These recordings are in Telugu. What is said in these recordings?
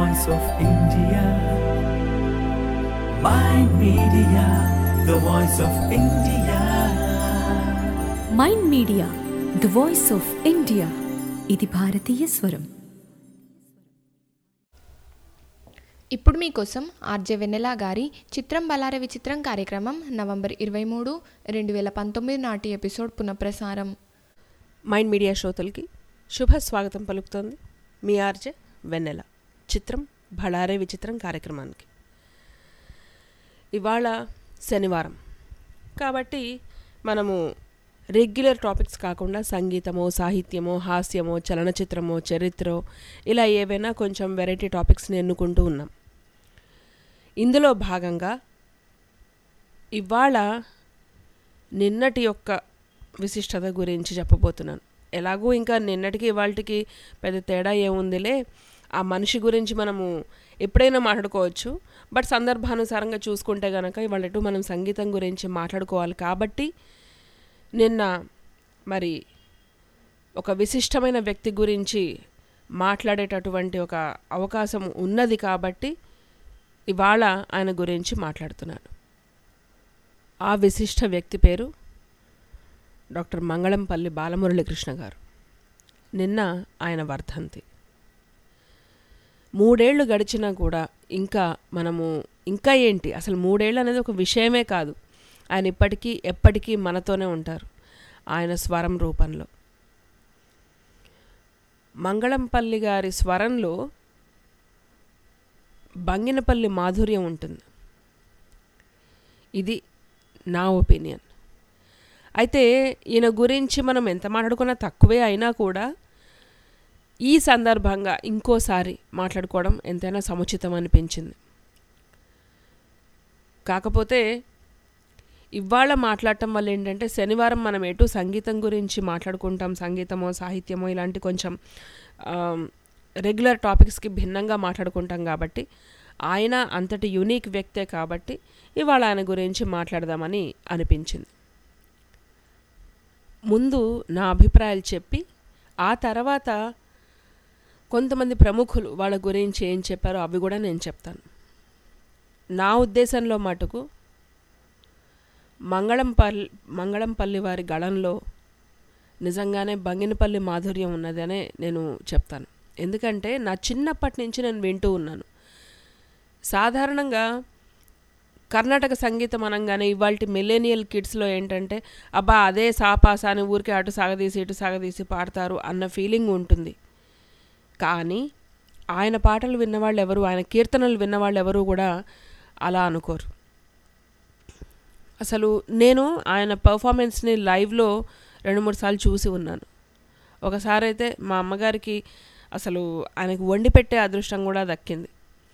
voice of India. Mind Media, the voice of India. Mind media the voice of India ఇది భారతీయ స్వరం ఇప్పుడు మీకోసం ఆర్జే వెన్నెల గారి చిత్రం బలార విచిత్రం కార్యక్రమం నవంబర్ ఇరవై మూడు రెండు వేల పంతొమ్మిది నాటి ఎపిసోడ్ పునఃప్రసారం మైండ్ మీడియా శ్రోతలకి శుభ స్వాగతం పలుకుతోంది మీ ఆర్జే వెన్నెల చిత్రం భళారే విచిత్రం కార్యక్రమానికి ఇవాళ శనివారం కాబట్టి మనము రెగ్యులర్ టాపిక్స్ కాకుండా సంగీతమో సాహిత్యమో హాస్యమో చలనచిత్రమో చరిత్రో ఇలా ఏవైనా కొంచెం వెరైటీ టాపిక్స్ని ఎన్నుకుంటూ ఉన్నాం ఇందులో భాగంగా ఇవాళ నిన్నటి యొక్క విశిష్టత గురించి చెప్పబోతున్నాను ఎలాగూ ఇంకా నిన్నటికి ఇవాళకి పెద్ద తేడా ఏముందిలే ఆ మనిషి గురించి మనము ఎప్పుడైనా మాట్లాడుకోవచ్చు బట్ సందర్భానుసారంగా చూసుకుంటే కనుక ఇవాళ ఎటు మనం సంగీతం గురించి మాట్లాడుకోవాలి కాబట్టి నిన్న మరి ఒక విశిష్టమైన వ్యక్తి గురించి మాట్లాడేటటువంటి ఒక అవకాశం ఉన్నది కాబట్టి ఇవాళ ఆయన గురించి మాట్లాడుతున్నాను ఆ విశిష్ట వ్యక్తి పేరు డాక్టర్ మంగళంపల్లి బాలమురళీకృష్ణ గారు నిన్న ఆయన వర్ధంతి మూడేళ్లు గడిచినా కూడా ఇంకా మనము ఇంకా ఏంటి అసలు మూడేళ్ళు అనేది ఒక విషయమే కాదు ఆయన ఇప్పటికీ ఎప్పటికీ మనతోనే ఉంటారు ఆయన స్వరం రూపంలో మంగళంపల్లి గారి స్వరంలో బంగినపల్లి మాధుర్యం ఉంటుంది ఇది నా ఒపీనియన్ అయితే ఈయన గురించి మనం ఎంత మాట్లాడుకున్నా తక్కువే అయినా కూడా ఈ సందర్భంగా ఇంకోసారి మాట్లాడుకోవడం ఎంతైనా సముచితం అనిపించింది కాకపోతే ఇవాళ మాట్లాడటం వల్ల ఏంటంటే శనివారం మనం ఎటు సంగీతం గురించి మాట్లాడుకుంటాం సంగీతమో సాహిత్యమో ఇలాంటి కొంచెం రెగ్యులర్ టాపిక్స్కి భిన్నంగా మాట్లాడుకుంటాం కాబట్టి ఆయన అంతటి యునీక్ వ్యక్తే కాబట్టి ఇవాళ ఆయన గురించి మాట్లాడదామని అనిపించింది ముందు నా అభిప్రాయాలు చెప్పి ఆ తర్వాత కొంతమంది ప్రముఖులు వాళ్ళ గురించి ఏం చెప్పారో అవి కూడా నేను చెప్తాను నా ఉద్దేశంలో మటుకు మంగళంపల్లి మంగళంపల్లి వారి గళంలో నిజంగానే బంగినపల్లి మాధుర్యం ఉన్నదనే నేను చెప్తాను ఎందుకంటే నా చిన్నప్పటి నుంచి నేను వింటూ ఉన్నాను సాధారణంగా కర్ణాటక సంగీతం అనగానే ఇవాళ మిలేనియల్ కిడ్స్లో ఏంటంటే అబ్బా అదే సాపాస అని ఊరికే అటు సాగదీసి ఇటు సాగదీసి పాడతారు అన్న ఫీలింగ్ ఉంటుంది కానీ ఆయన పాటలు విన్నవాళ్ళు ఎవరు ఆయన కీర్తనలు విన్నవాళ్ళు ఎవరు కూడా అలా అనుకోరు అసలు నేను ఆయన పర్ఫార్మెన్స్ని లైవ్లో రెండు మూడు సార్లు చూసి ఉన్నాను ఒకసారి అయితే మా అమ్మగారికి అసలు ఆయనకు వండి పెట్టే అదృష్టం కూడా దక్కింది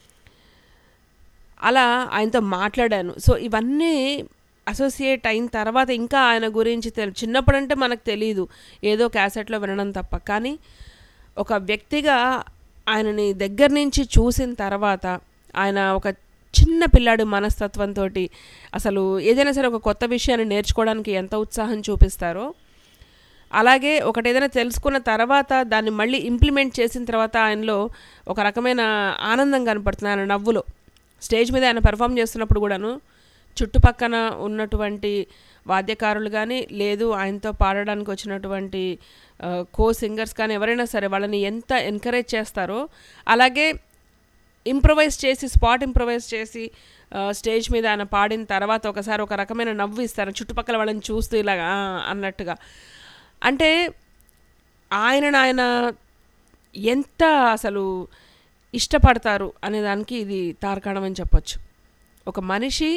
అలా ఆయనతో మాట్లాడాను సో ఇవన్నీ అసోసియేట్ అయిన తర్వాత ఇంకా ఆయన గురించి తెలి చిన్నప్పుడంటే మనకు తెలియదు ఏదో క్యాసెట్లో వినడం తప్ప కానీ ఒక వ్యక్తిగా ఆయనని దగ్గర నుంచి చూసిన తర్వాత ఆయన ఒక చిన్న పిల్లాడి మనస్తత్వంతో అసలు ఏదైనా సరే ఒక కొత్త విషయాన్ని నేర్చుకోవడానికి ఎంత ఉత్సాహం చూపిస్తారో అలాగే ఒకటి ఏదైనా తెలుసుకున్న తర్వాత దాన్ని మళ్ళీ ఇంప్లిమెంట్ చేసిన తర్వాత ఆయనలో ఒక రకమైన ఆనందం కనపడుతుంది ఆయన నవ్వులో స్టేజ్ మీద ఆయన పెర్ఫామ్ చేస్తున్నప్పుడు కూడాను చుట్టుపక్కన ఉన్నటువంటి వాద్యకారులు కానీ లేదు ఆయనతో పాడడానికి వచ్చినటువంటి కో సింగర్స్ కానీ ఎవరైనా సరే వాళ్ళని ఎంత ఎంకరేజ్ చేస్తారో అలాగే ఇంప్రవైజ్ చేసి స్పాట్ ఇంప్రవైజ్ చేసి స్టేజ్ మీద ఆయన పాడిన తర్వాత ఒకసారి ఒక రకమైన నవ్వు ఇస్తారు చుట్టుపక్కల వాళ్ళని చూస్తూ ఇలాగా అన్నట్టుగా అంటే ఆయనను ఆయన ఎంత అసలు ఇష్టపడతారు అనే దానికి ఇది తార్కాణం అని చెప్పొచ్చు ఒక మనిషి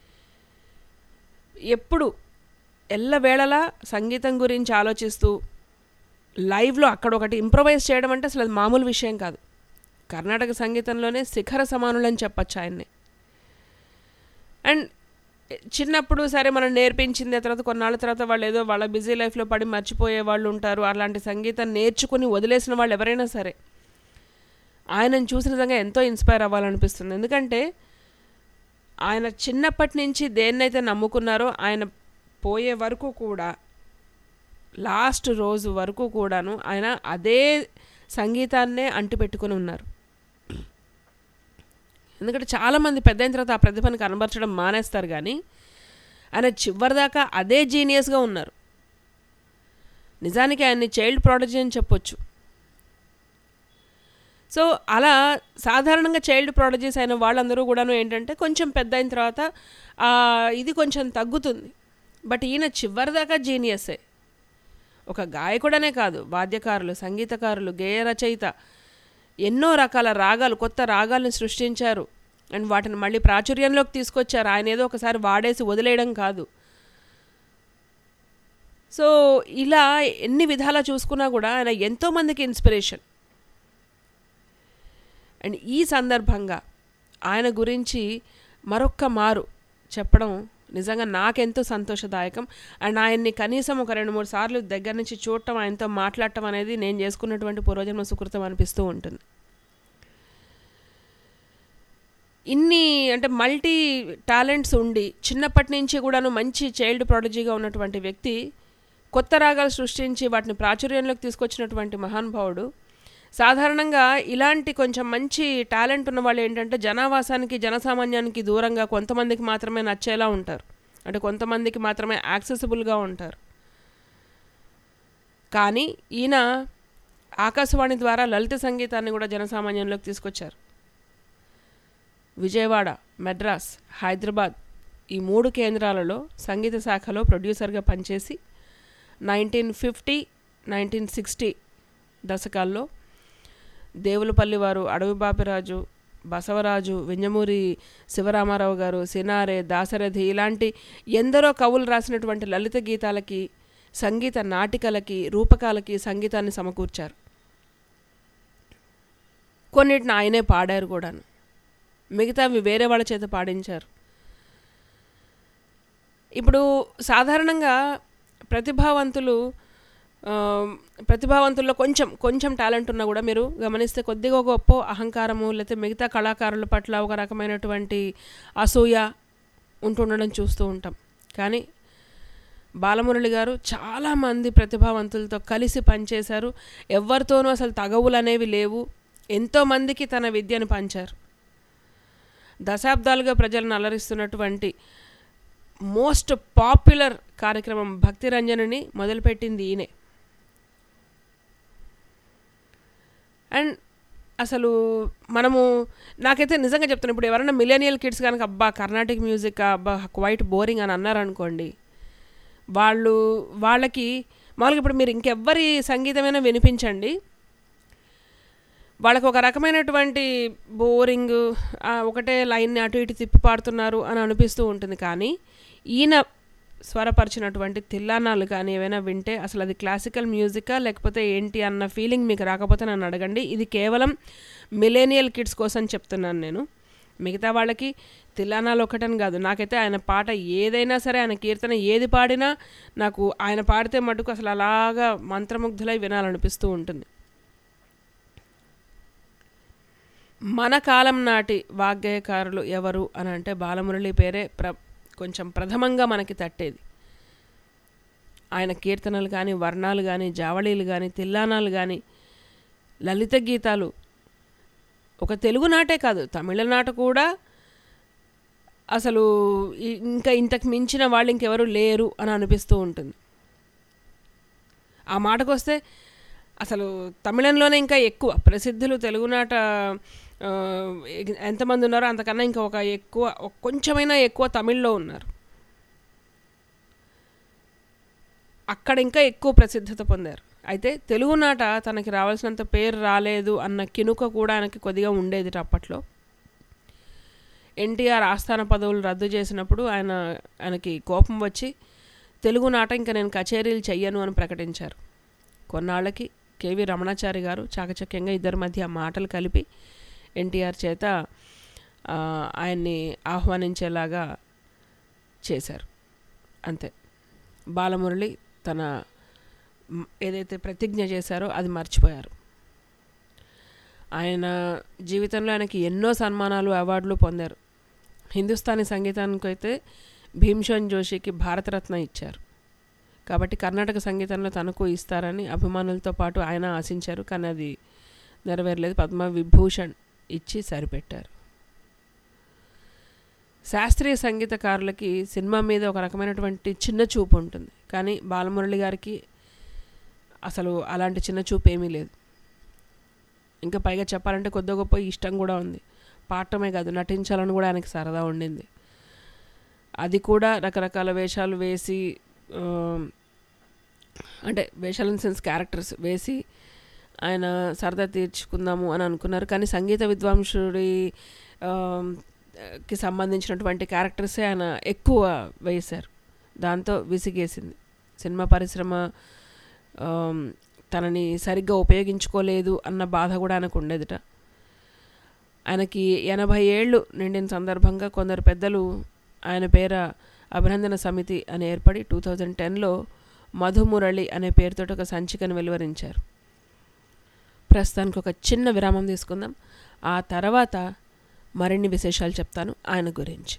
ఎప్పుడు ఎల్లవేళలా సంగీతం గురించి ఆలోచిస్తూ లైవ్లో అక్కడ ఒకటి ఇంప్రవైజ్ చేయడం అంటే అసలు అది మామూలు విషయం కాదు కర్ణాటక సంగీతంలోనే శిఖర సమానులని చెప్పచ్చు ఆయన్ని అండ్ చిన్నప్పుడు సరే మనం నేర్పించింది తర్వాత కొన్నాళ్ళ తర్వాత వాళ్ళు ఏదో వాళ్ళ బిజీ లైఫ్లో పడి మర్చిపోయే వాళ్ళు ఉంటారు అలాంటి సంగీతం నేర్చుకుని వదిలేసిన వాళ్ళు ఎవరైనా సరే ఆయనను చూసిన విధంగా ఎంతో ఇన్స్పైర్ అవ్వాలనిపిస్తుంది ఎందుకంటే ఆయన చిన్నప్పటి నుంచి దేన్నైతే నమ్ముకున్నారో ఆయన పోయే వరకు కూడా లాస్ట్ రోజు వరకు కూడాను ఆయన అదే సంగీతాన్నే అంటిపెట్టుకుని ఉన్నారు ఎందుకంటే చాలామంది పెద్ద అయిన తర్వాత ఆ ప్రతిభను కనబరచడం మానేస్తారు కానీ ఆయన చివరిదాకా అదే జీనియస్గా ఉన్నారు నిజానికి ఆయన్ని చైల్డ్ ప్రాడజీ అని చెప్పొచ్చు సో అలా సాధారణంగా చైల్డ్ ప్రాడజీస్ అయిన వాళ్ళందరూ కూడాను ఏంటంటే కొంచెం పెద్ద అయిన తర్వాత ఆ, ఇది కొంచెం తగ్గుతుంది బట్ ఈయన చివరిదాకా జీనియస్సే ఒక గాయకుడనే కాదు వాద్యకారులు సంగీతకారులు గేయ రచయిత ఎన్నో రకాల రాగాలు కొత్త రాగాలను సృష్టించారు అండ్ వాటిని మళ్ళీ ప్రాచుర్యంలోకి తీసుకొచ్చారు ఆయన ఏదో ఒకసారి వాడేసి వదిలేయడం కాదు సో ఇలా ఎన్ని విధాలా చూసుకున్నా కూడా ఆయన ఎంతోమందికి ఇన్స్పిరేషన్ అండ్ ఈ సందర్భంగా ఆయన గురించి మరొక్క మారు చెప్పడం నిజంగా నాకెంతో సంతోషదాయకం అండ్ ఆయన్ని కనీసం ఒక రెండు మూడు సార్లు దగ్గర నుంచి చూడటం ఆయనతో మాట్లాడటం అనేది నేను చేసుకున్నటువంటి పూర్వజన్మ సుకృతం అనిపిస్తూ ఉంటుంది ఇన్ని అంటే మల్టీ టాలెంట్స్ ఉండి చిన్నప్పటి నుంచి కూడాను మంచి చైల్డ్ ప్రాడజీగా ఉన్నటువంటి వ్యక్తి కొత్త రాగాలు సృష్టించి వాటిని ప్రాచుర్యంలోకి తీసుకొచ్చినటువంటి మహానుభావుడు సాధారణంగా ఇలాంటి కొంచెం మంచి టాలెంట్ ఉన్న వాళ్ళు ఏంటంటే జనావాసానికి జనసామాన్యానికి దూరంగా కొంతమందికి మాత్రమే నచ్చేలా ఉంటారు అంటే కొంతమందికి మాత్రమే యాక్సెసిబుల్గా ఉంటారు కానీ ఈయన ఆకాశవాణి ద్వారా లలిత సంగీతాన్ని కూడా జనసామాన్యంలోకి తీసుకొచ్చారు విజయవాడ మెడ్రాస్ హైదరాబాద్ ఈ మూడు కేంద్రాలలో సంగీత శాఖలో ప్రొడ్యూసర్గా పనిచేసి నైన్టీన్ ఫిఫ్టీ నైన్టీన్ సిక్స్టీ దశకాల్లో దేవులపల్లి వారు అడవి బాపిరాజు బసవరాజు వింజమూరి శివరామారావు గారు సినారే దాశరథి ఇలాంటి ఎందరో కవులు రాసినటువంటి లలిత గీతాలకి సంగీత నాటికలకి రూపకాలకి సంగీతాన్ని సమకూర్చారు కొన్నిటిని ఆయనే పాడారు కూడాను మిగతావి వేరే వాళ్ళ చేత పాడించారు ఇప్పుడు సాధారణంగా ప్రతిభావంతులు ఆ, ప్రతిభావంతుల్లో కొంచెం కొంచెం టాలెంట్ ఉన్నా కూడా మీరు గమనిస్తే కొద్దిగా గొప్ప అహంకారము లేకపోతే మిగతా కళాకారుల పట్ల ఒక రకమైనటువంటి అసూయ ఉంటుండడం చూస్తూ ఉంటాం కానీ బాలమురళి గారు చాలామంది ప్రతిభావంతులతో కలిసి పనిచేశారు ఎవరితోనూ అసలు తగవులు అనేవి లేవు ఎంతోమందికి తన విద్యను పంచారు దశాబ్దాలుగా ప్రజలను అలరిస్తున్నటువంటి మోస్ట్ పాపులర్ కార్యక్రమం భక్తి రంజనిని మొదలుపెట్టింది ఈయనే అండ్ అసలు మనము నాకైతే నిజంగా చెప్తాను ఇప్పుడు ఎవరైనా మిలేనియల్ కిడ్స్ కనుక అబ్బా కర్ణాటిక్ మ్యూజిక్ అబ్బా క్వైట్ బోరింగ్ అని అన్నారనుకోండి వాళ్ళు వాళ్ళకి మామూలుగా ఇప్పుడు మీరు ఇంకెవ్వరి సంగీతమైనా వినిపించండి వాళ్ళకి ఒక రకమైనటువంటి బోరింగ్ ఒకటే లైన్ని అటు ఇటు తిప్పి పాడుతున్నారు అని అనిపిస్తూ ఉంటుంది కానీ ఈయన స్వరపరిచినటువంటి తిల్లానాలు కానీ ఏవైనా వింటే అసలు అది క్లాసికల్ మ్యూజికా లేకపోతే ఏంటి అన్న ఫీలింగ్ మీకు రాకపోతే నన్ను అడగండి ఇది కేవలం మిలేనియల్ కిడ్స్ కోసం చెప్తున్నాను నేను మిగతా వాళ్ళకి తిల్లానాలు ఒకటని కాదు నాకైతే ఆయన పాట ఏదైనా సరే ఆయన కీర్తన ఏది పాడినా నాకు ఆయన పాడితే మటుకు అసలు అలాగా మంత్రముగ్ధులై వినాలనిపిస్తూ ఉంటుంది మన కాలం నాటి వాగ్గేయకారులు ఎవరు అని అంటే బాలమురళి పేరే ప్ర కొంచెం ప్రథమంగా మనకి తట్టేది ఆయన కీర్తనలు కానీ వర్ణాలు కానీ జావళీలు కానీ తిల్లానాలు కానీ లలిత గీతాలు ఒక తెలుగు నాటే కాదు తమిళనాట కూడా అసలు ఇ- ఇంకా ఇంతకు మించిన వాళ్ళు ఇంకెవరు లేరు అని అనిపిస్తూ ఉంటుంది ఆ మాటకొస్తే అసలు తమిళంలోనే ఇంకా ఎక్కువ ప్రసిద్ధులు తెలుగునాట ఆ, ఎ- ఎంతమంది ఉన్నారో అంతకన్నా ఇంకా ఒక ఎక్కువ ఒక కొంచెమైనా ఎక్కువ తమిళ్లో ఉన్నారు అక్కడ ఇంకా ఎక్కువ ప్రసిద్ధత పొందారు అయితే తెలుగునాట తనకి రావాల్సినంత పేరు రాలేదు అన్న కినుక కూడా ఆయనకి కొద్దిగా ఉండేది అప్పట్లో ఎన్టీఆర్ ఆస్థాన పదవులు రద్దు చేసినప్పుడు ఆయన ఆయనకి కోపం వచ్చి తెలుగునాట ఇంకా నేను కచేరీలు చెయ్యను అని ప్రకటించారు కొన్నాళ్ళకి కేవి రమణాచారి గారు చాకచక్యంగా ఇద్దరి మధ్య మాటలు కలిపి ఎన్టీఆర్ చేత ఆ, ఆయన్ని ఆహ్వానించేలాగా చేశారు అంతే బాలమురళి తన మ్, ఏదైతే ప్రతిజ్ఞ చేశారో అది మర్చిపోయారు ఆయన జీవితంలో ఆయనకి ఎన్నో సన్మానాలు అవార్డులు పొందారు హిందుస్థానీ సంగీతానికి అయితే భీమ్సేన్ జోషికి భారతరత్న ఇచ్చారు కాబట్టి కర్ణాటక సంగీతంలో తనకు ఇస్తారని అభిమానులతో పాటు ఆయన ఆశించారు కానీ అది నెరవేరలేదు పద్మ విభూషణ్ ఇచ్చి సరిపెట్టారు శాస్త్రీయ సంగీతకారులకి సినిమా మీద ఒక రకమైనటువంటి చిన్న చూపు ఉంటుంది కానీ బాలమురళి గారికి అసలు అలాంటి చిన్న చూపు ఏమీ లేదు ఇంకా పైగా చెప్పాలంటే కొద్ది గొప్ప ఇష్టం కూడా ఉంది పాడటమే కాదు నటించాలని కూడా ఆయనకి సరదా ఉండింది అది కూడా రకరకాల వేషాలు వేసి ఆ, అంటే వేషాలు ఇన్ సెన్స్ క్యారెక్టర్స్ వేసి ఆయన సరదా తీర్చుకుందాము అని అనుకున్నారు కానీ సంగీత విద్వాంసుడి ఆ, కి సంబంధించినటువంటి క్యారెక్టర్సే ఆయన ఎక్కువ వేశారు దాంతో విసిగేసింది సినిమా పరిశ్రమ ఆ, తనని సరిగ్గా ఉపయోగించుకోలేదు అన్న బాధ కూడా ఆయనకు ఉండేదిట ఆయనకి ఎనభై ఏళ్ళు నిండిన సందర్భంగా కొందరు పెద్దలు ఆయన పేర అభినందన సమితి అని ఏర్పడి టూ థౌజండ్ టెన్లో మధుమురళి అనే పేరుతో ఒక సంచికను వెలువరించారు ప్రస్తుతానికి ఒక చిన్న విరామం తీసుకుందాం ఆ తర్వాత మరిన్ని విశేషాలు చెప్తాను ఆయన గురించి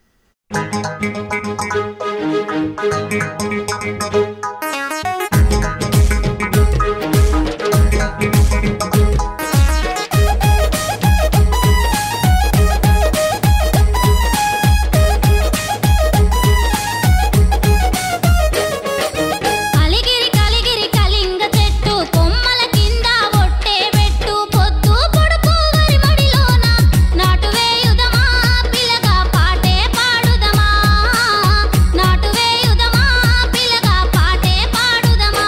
అలిగిరి కలిగిరి కలింగ చెట్టు కొమ్మల కింద ఒట్టే పెట్టు పొద్దు పొడుపు వరి మడిలోన నాటు వేయుదమా పిల్లగా పాటే పాడుదమా నాటు వేయుదమా పిల్లగా పాటే పాడుదమా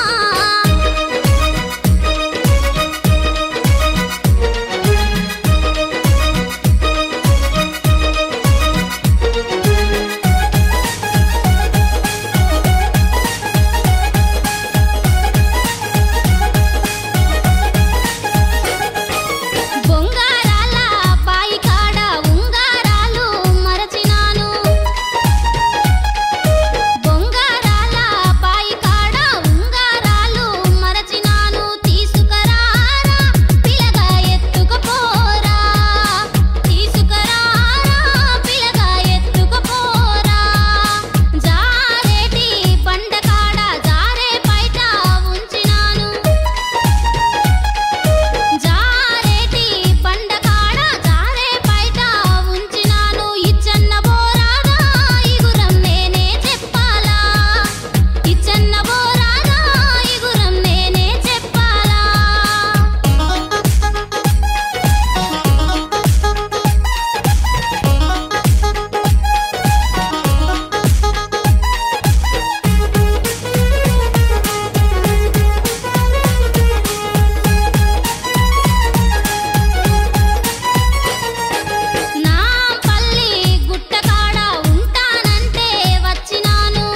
బొంగారాల బాయి కాడ ఉంగారాలు మరచినాను బొంగారాల బాయి కాడ ఉంగారాలు మరచినాను తీసుకురారా పిల్లగా ఎత్తుకుపోరా తీసుకురారా పిల్లగా ఎత్తుకుపోరా జారేటి బండ కాడ జారే బయట ఉంచినాను జారేటి బండకాడ జారే బయట ఉంచినాను ఇచ్చన్న బోరాగా ఇగురం నేనే చెప్పాలా ఇచ్చన్న బోరాగా ఇగురం నేనే చెప్పాలా నా పల్లి గుట్టకాడ ఉంటానంటే వచ్చినాను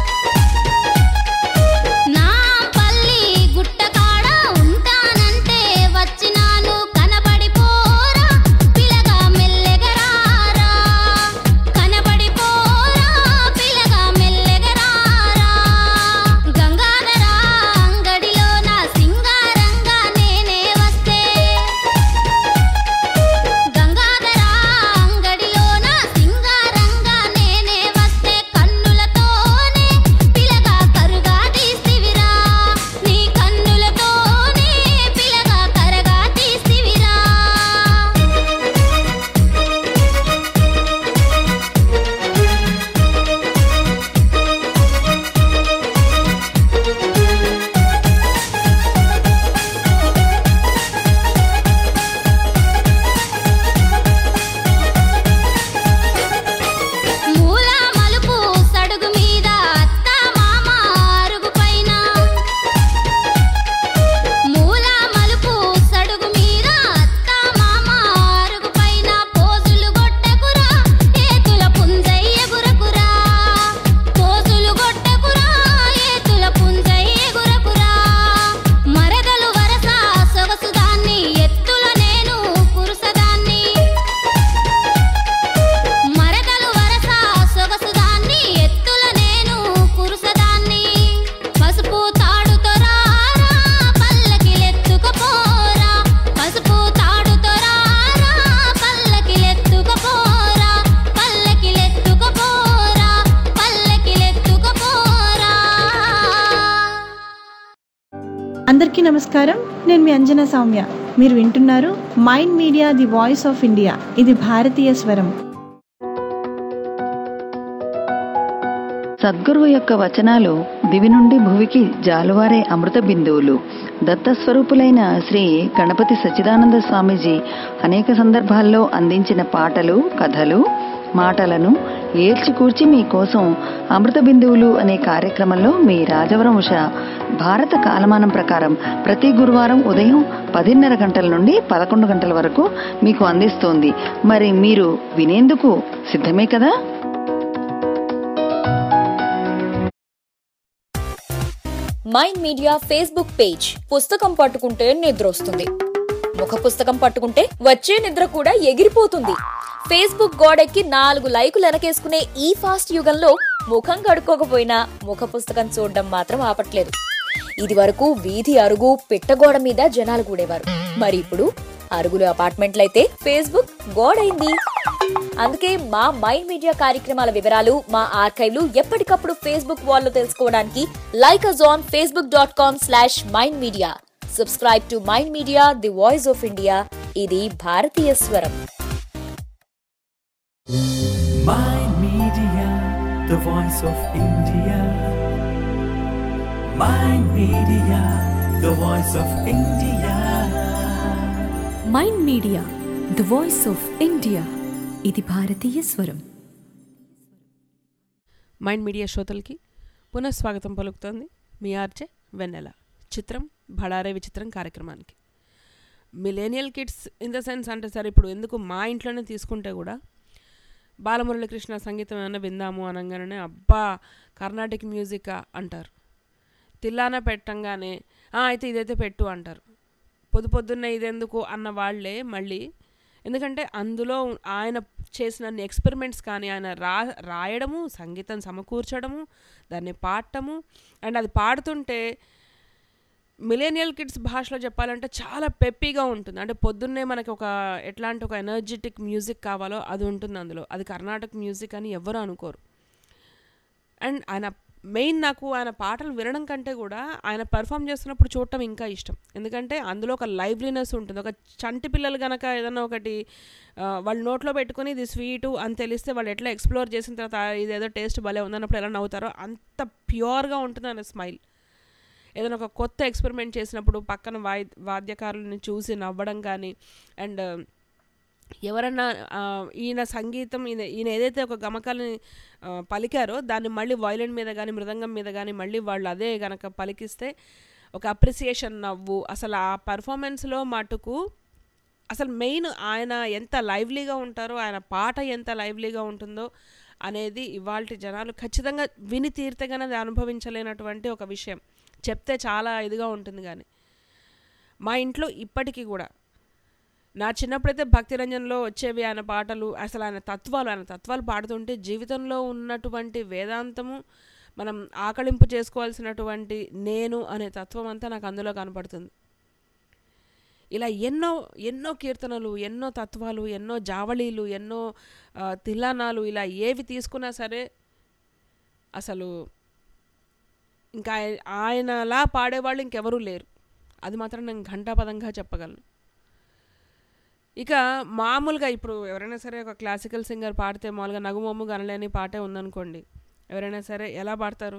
నా పల్లి గుట్టకాడ ఉంటానంటే వచ్చినాను కనబడిపోరా పిల్లగా మెల్లెగరారా కనబడిపోరా పిల్లగా మెల్లెగరారా గంగాధర అంగడిలో నా సింగారంగా నేనే వస్తే గంగాధర అంగడిలోన సింగారంగా నేనే వస్తే కన్నులతోనే పిలగా కరుగా తీస్తివిరా నీ కన్నులతోనే పిలగా కరగా తీస్తివిరా మూల మలుపు సడుగు మీద అత్త మామ అరుగు పైన మూల మలుపు సడుగు మీద అత్త మామ అరుగు పైన పోజులు గొట్టకురా ఏతుల పుంజయ్య గురకురా పోజులు గొట్టకురా ఏతుల పుంజయ్య గురకురా మరదలు వరస సొగసు దాన్ని ఎత్తుల నేను కురుసదాన్ని మరదలు వరస సొగసుదాన్ని ఎత్తుల నేను కురుసదాన్ని పసుపు తాడుతో రారా పల్లకిలెత్తుకుపోరా పసుపు తాడుతో రారా పల్లకిలెత్తుకుపోరా పల్లకిలెత్తుకుపోరా పల్లకిలెత్తుకుపోరా అందరికీ నమస్కారం నేను మీ అంజనా సౌమ్య మీరు వింటున్నారు mind media the voice of India ఇది భారతీయ స్వరం సద్గురువు యొక్క వచనాలు దివి నుండి భువికి జాలువారే అమృత బిందువులు దత్తస్వరూపులైన శ్రీ గణపతి సచ్చిదానంద స్వామీజీ అనేక సందర్భాల్లో అందించిన పాటలు కథలు మాటలను ఏల్చికూర్చి మీకోసం అమృత బిందువులు అనే కార్యక్రమంలో మీ రాజవరం ఉష భారత కాలమానం ప్రకారం ప్రతి గురువారం ఉదయం పదిన్నర గంటల నుండి పదకొండు గంటల వరకు మీకు అందిస్తోంది మరి మీరు వినేందుకు సిద్ధమే కదా మైండ్ మీడియా ఫేస్బుక్ పేజ్ పుస్తకం పట్టుకుంటే నిద్ర వస్తుంది ముఖ పుస్తకం పట్టుకుంటే వచ్చే నిద్ర కూడా ఎగిరిపోతుంది ఫేస్బుక్ గోడెక్కి నాలుగు లైకులు వెనకేసుకునే ఈ ఫాస్ట్ యుగంలో ముఖం కడుక్కోకపోయినా ముఖ పుస్తకం చూడడం మాత్రం ఆపట్లేదు ఇది వరకు వీధి అరుగు పిట్టగోడ మీద జనాలు కూడేవారు మరి ఇప్పుడు అరుగులు అపార్ట్మెంట్లయితే ఫేస్బుక్ గోడైంది అందుకే మా మైండ్ మీడియా కార్యక్రమాల వివరాలు మా ఆర్కైవ్లు ఎప్పటికప్పుడు ఫేస్బుక్ వాల్లో తెలుసుకోవడానికి like us on Facebook dot com slash mind media subscribe to mind media the voice of India ఇది భారతీయ స్వరం Mind Media, the voice of India. Mind Media, the voice of India. Mind media the voice of India ఇది భారతీయ స్వరం మైండ్ మీడియా శ్రోతలకి పునఃస్వాగతం పలుకుతోంది మీ ఆర్జే వెన్నెల చిత్రం భడారే విచిత్రం కార్యక్రమానికి millennial kids in the sense అంటే సరే ఇప్పుడు ఎందుకు మా ఇంట్లోనే తీసుకుంటే కూడా బాలమురళీకృష్ణ సంగీతం ఏమైనా విందాము అనగానే అబ్బా కర్ణాటిక్ మ్యూజిక్ అంటారు తిల్లాన పెట్టంగానే "ఆ, అయితే ఇదైతే పెట్టు అంటారు పొద్దు పొద్దున్నే ఇదెందుకు అన్న వాళ్ళే మళ్ళీ ఎందుకంటే అందులో ఆయన చేసిన ఎక్స్పెరిమెంట్స్ కానీ ఆయన రా రాయడము సంగీతం సమకూర్చడము దాన్ని పాడటము అండ్ అది పాడుతుంటే మిలేనియల్ కిడ్స్ భాషలో చెప్పాలంటే చాలా పెప్పీగా ఉంటుంది అంటే పొద్దున్నే మనకి ఒక ఎట్లాంటి ఒక ఎనర్జెటిక్ మ్యూజిక్ కావాలో అది ఉంటుంది అందులో అది కర్ణాటక మ్యూజిక్ అని ఎవరు అనుకోరు అండ్ ఆయన మెయిన్ నాకు ఆయన పాటలు వినడం కంటే కూడా ఆయన పెర్ఫామ్ చేస్తున్నప్పుడు చూడటం ఇంకా ఇష్టం ఎందుకంటే అందులో ఒక లైవ్లీనెస్ ఉంటుంది ఒక చంటి పిల్లలు కనుక ఏదైనా ఒకటి ఆ, వాళ్ళ నోట్లో పెట్టుకుని ఇది స్వీటు అని తెలిస్తే వాళ్ళు ఎట్లా ఎక్స్ప్లోర్ చేసిన తర్వాత "ఆ, ఇదేదో టేస్ట్ భలే ఉందన్నప్పుడు ఎలా నవ్వుతారో అంత ప్యూర్గా ఉంటుంది ఆయన స్మైల్ ఏదైనా ఒక కొత్త ఎక్స్పెరిమెంట్ చేసినప్పుడు పక్కన వాయి వాద్యకారులను చూసి నవ్వడం కానీ అండ్ ఎవరన్నా ఆ, ఈయన సంగీతం ఈయన ఈయన ఏదైతే ఒక గమకాలని ఆ, పలికారో దాన్ని మళ్ళీ వయలిన్ మీద కానీ మృదంగం మీద కానీ మళ్ళీ వాళ్ళు అదే గనక పలికిస్తే ఒక అప్రిసియేషన్ నవ్వు అసలు ఆ పర్ఫార్మెన్స్లో మటుకు అసలు మెయిన్ ఆయన ఎంత లైవ్లీగా ఉంటారో ఆయన పాట ఎంత లైవ్లీగా ఉంటుందో అనేది ఇవాళ జనాలు ఖచ్చితంగా విని తీరితేగానే అది అనుభవించలేనటువంటి ఒక విషయం చెప్తే చాలా ఇదిగా ఉంటుంది కానీ మా ఇంట్లో ఇప్పటికీ కూడా నా చిన్నప్పుడైతే భక్తి రంజన్లో వచ్చేవి ఆయన పాటలు అసలు ఆయన తత్వాలు ఆయన తత్వాలు పాడుతుంటే జీవితంలో ఉన్నటువంటి వేదాంతము మనం ఆకలింపు చేసుకోవాల్సినటువంటి నేను అనే తత్వం అంతా నాకు అందులో కనపడుతుంది ఇలా ఎన్నో ఎన్నో కీర్తనలు ఎన్నో తత్వాలు ఎన్నో జావళీలు ఎన్నో ఆ, తిల్లానాలు ఇలా ఏవి తీసుకున్నా సరే అసలు ఇంకా ఆయ- ఆయనలా పాడేవాళ్ళు ఇంకెవరూ లేరు అది మాత్రం నేను ఘంటాపదంగా చెప్పగలను ఇక మామూలుగా ఇప్పుడు ఎవరైనా సరే ఒక క్లాసికల్ సింగర్ పాడితే మామూలుగా నగుమొమ్ము గనలేని పాటే ఉందనుకోండి ఎవరైనా సరే ఎలా పాడతారు